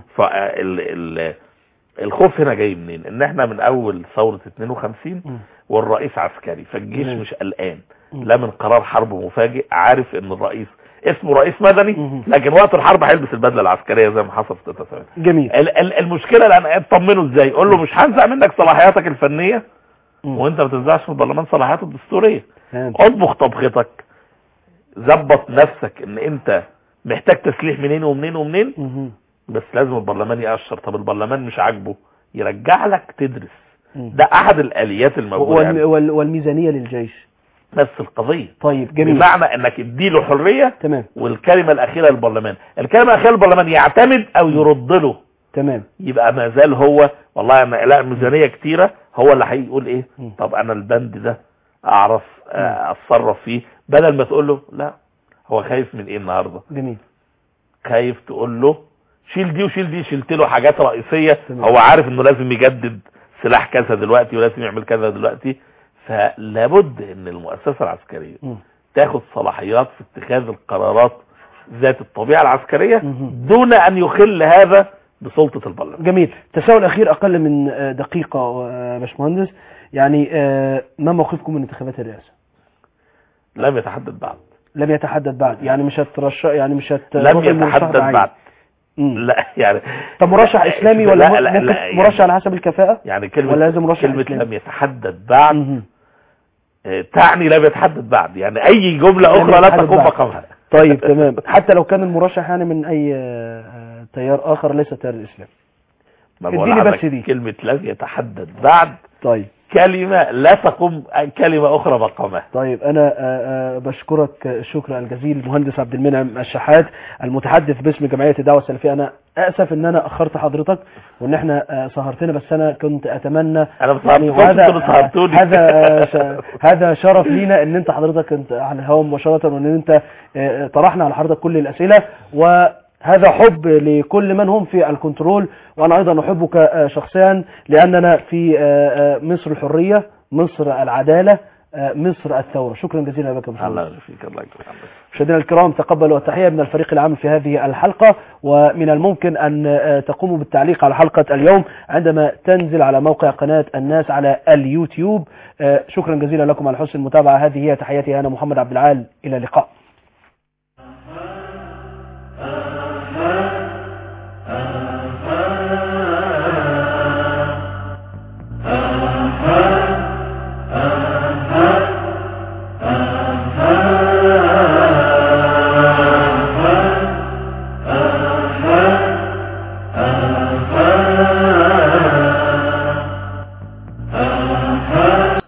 فال الخوف هنا جاي منين ان احنا من اول ثورة 52 مم. والرئيس عسكري فالجيش مم. مش قلقان مم. لا من قرار حرب مفاجئ عارف ان الرئيس اسمه رئيس مدني مم. لكن وقت الحرب هيلبس البدله العسكريه زي ما حصل في 73 جميل ال- ال- المشكله الان تطمنه ازاي قول له مش هنزع منك صلاحياتك الفنيه مم. وانت ما بتنزعش في البرلمان صلاحياته الدستوريه فهمت. اطبخ طبختك ظبط نفسك ان انت محتاج تسليح منين ومنين ومنين مهم. بس لازم البرلمان يقشر طب البرلمان مش عاجبه يرجع لك تدرس مم. ده احد الاليات الموجوده وال... يعني. وال... والميزانية للجيش بس القضيه طيب جميل بمعنى انك اديله حريه تمام والكلمه الاخيره للبرلمان الكلمه الاخيره للبرلمان يعتمد او يرد له تمام يبقى ما زال هو والله انا لا ميزانيه كتيره هو اللي هيقول ايه مم. طب انا البند ده اعرف آه، اتصرف فيه بدل ما تقول له لا هو خايف من ايه النهارده جميل خايف تقول له شيل دي وشيل دي شلت له حاجات رئيسيه تمام. هو عارف انه لازم يجدد سلاح كذا دلوقتي ولازم يعمل كذا دلوقتي فلابد ان المؤسسه العسكريه مم. تاخد صلاحيات في اتخاذ القرارات ذات الطبيعه العسكريه مهم. دون ان يخل هذا بسلطه البرلمان جميل تساؤل أخير أقل من آه، دقيقة آه، باشمهندس يعني آه، ما موقفكم من انتخابات الرئاسة لم يتحدد بعد لم يتحدد بعد يعني مش هترشح يعني مش هت لم روح المرشح يتحدد بعين. بعد مم. لا يعني طب مرشح لا، اسلامي لا، ولا لا، م- لا، ممكن لا، يعني- مرشح على حسب الكفاءة يعني كلمة ولا لازم مرشح كلمة إسلامي؟ لم يتحدد بعد مهم. آه، تعني لم يتحدد بعد يعني اي جملة لم اخرى لا يتحدد تقوم بعد. مقامها طيب تمام حتى لو كان المرشح يعني من اي آه، آه، تيار اخر ليس تيار الاسلام ما بقول اديني لحضرتك بس دي. كلمة لم يتحدد بعد طيب كلمة لا تقوم كلمة اخرى مقامها طيب انا آه، آه، بشكرك الشكر الجزيل المهندس عبد المنعم الشحات المتحدث باسم جمعيه الدعوه السلفيه انا اسف ان انا اخرت حضرتك وان احنا آه، سهرتنا بس انا كنت اتمنى انا ما يعني سهرتكمش، وهذا انتوا اللي سهرتوني. هذا آه، ش- هذا شرف لينا ان انت حضرتك انت على الهواء مباشره وان انت آه، طرحنا على حضرتك كل الاسئله وهذا حب لكل من هم في الكنترول وانا ايضا احبك آه، شخصيا لاننا في آه، آه، مصر الحريه مصر العداله آه، مصر الثوره شكرا جزيلا لك يا باشمهندس. الله يشفيك الله يكرمك مشاهدينا الكرام تقبلوا التحية من الفريق العام في هذه الحلقة ومن الممكن أن آه، تقوموا بالتعليق على حلقة اليوم عندما تنزل على موقع قناة الناس على اليوتيوب آه، شكرا جزيلا لكم على حسن المتابعة هذه هي تحياتي أنا محمد عبد العال إلى اللقاء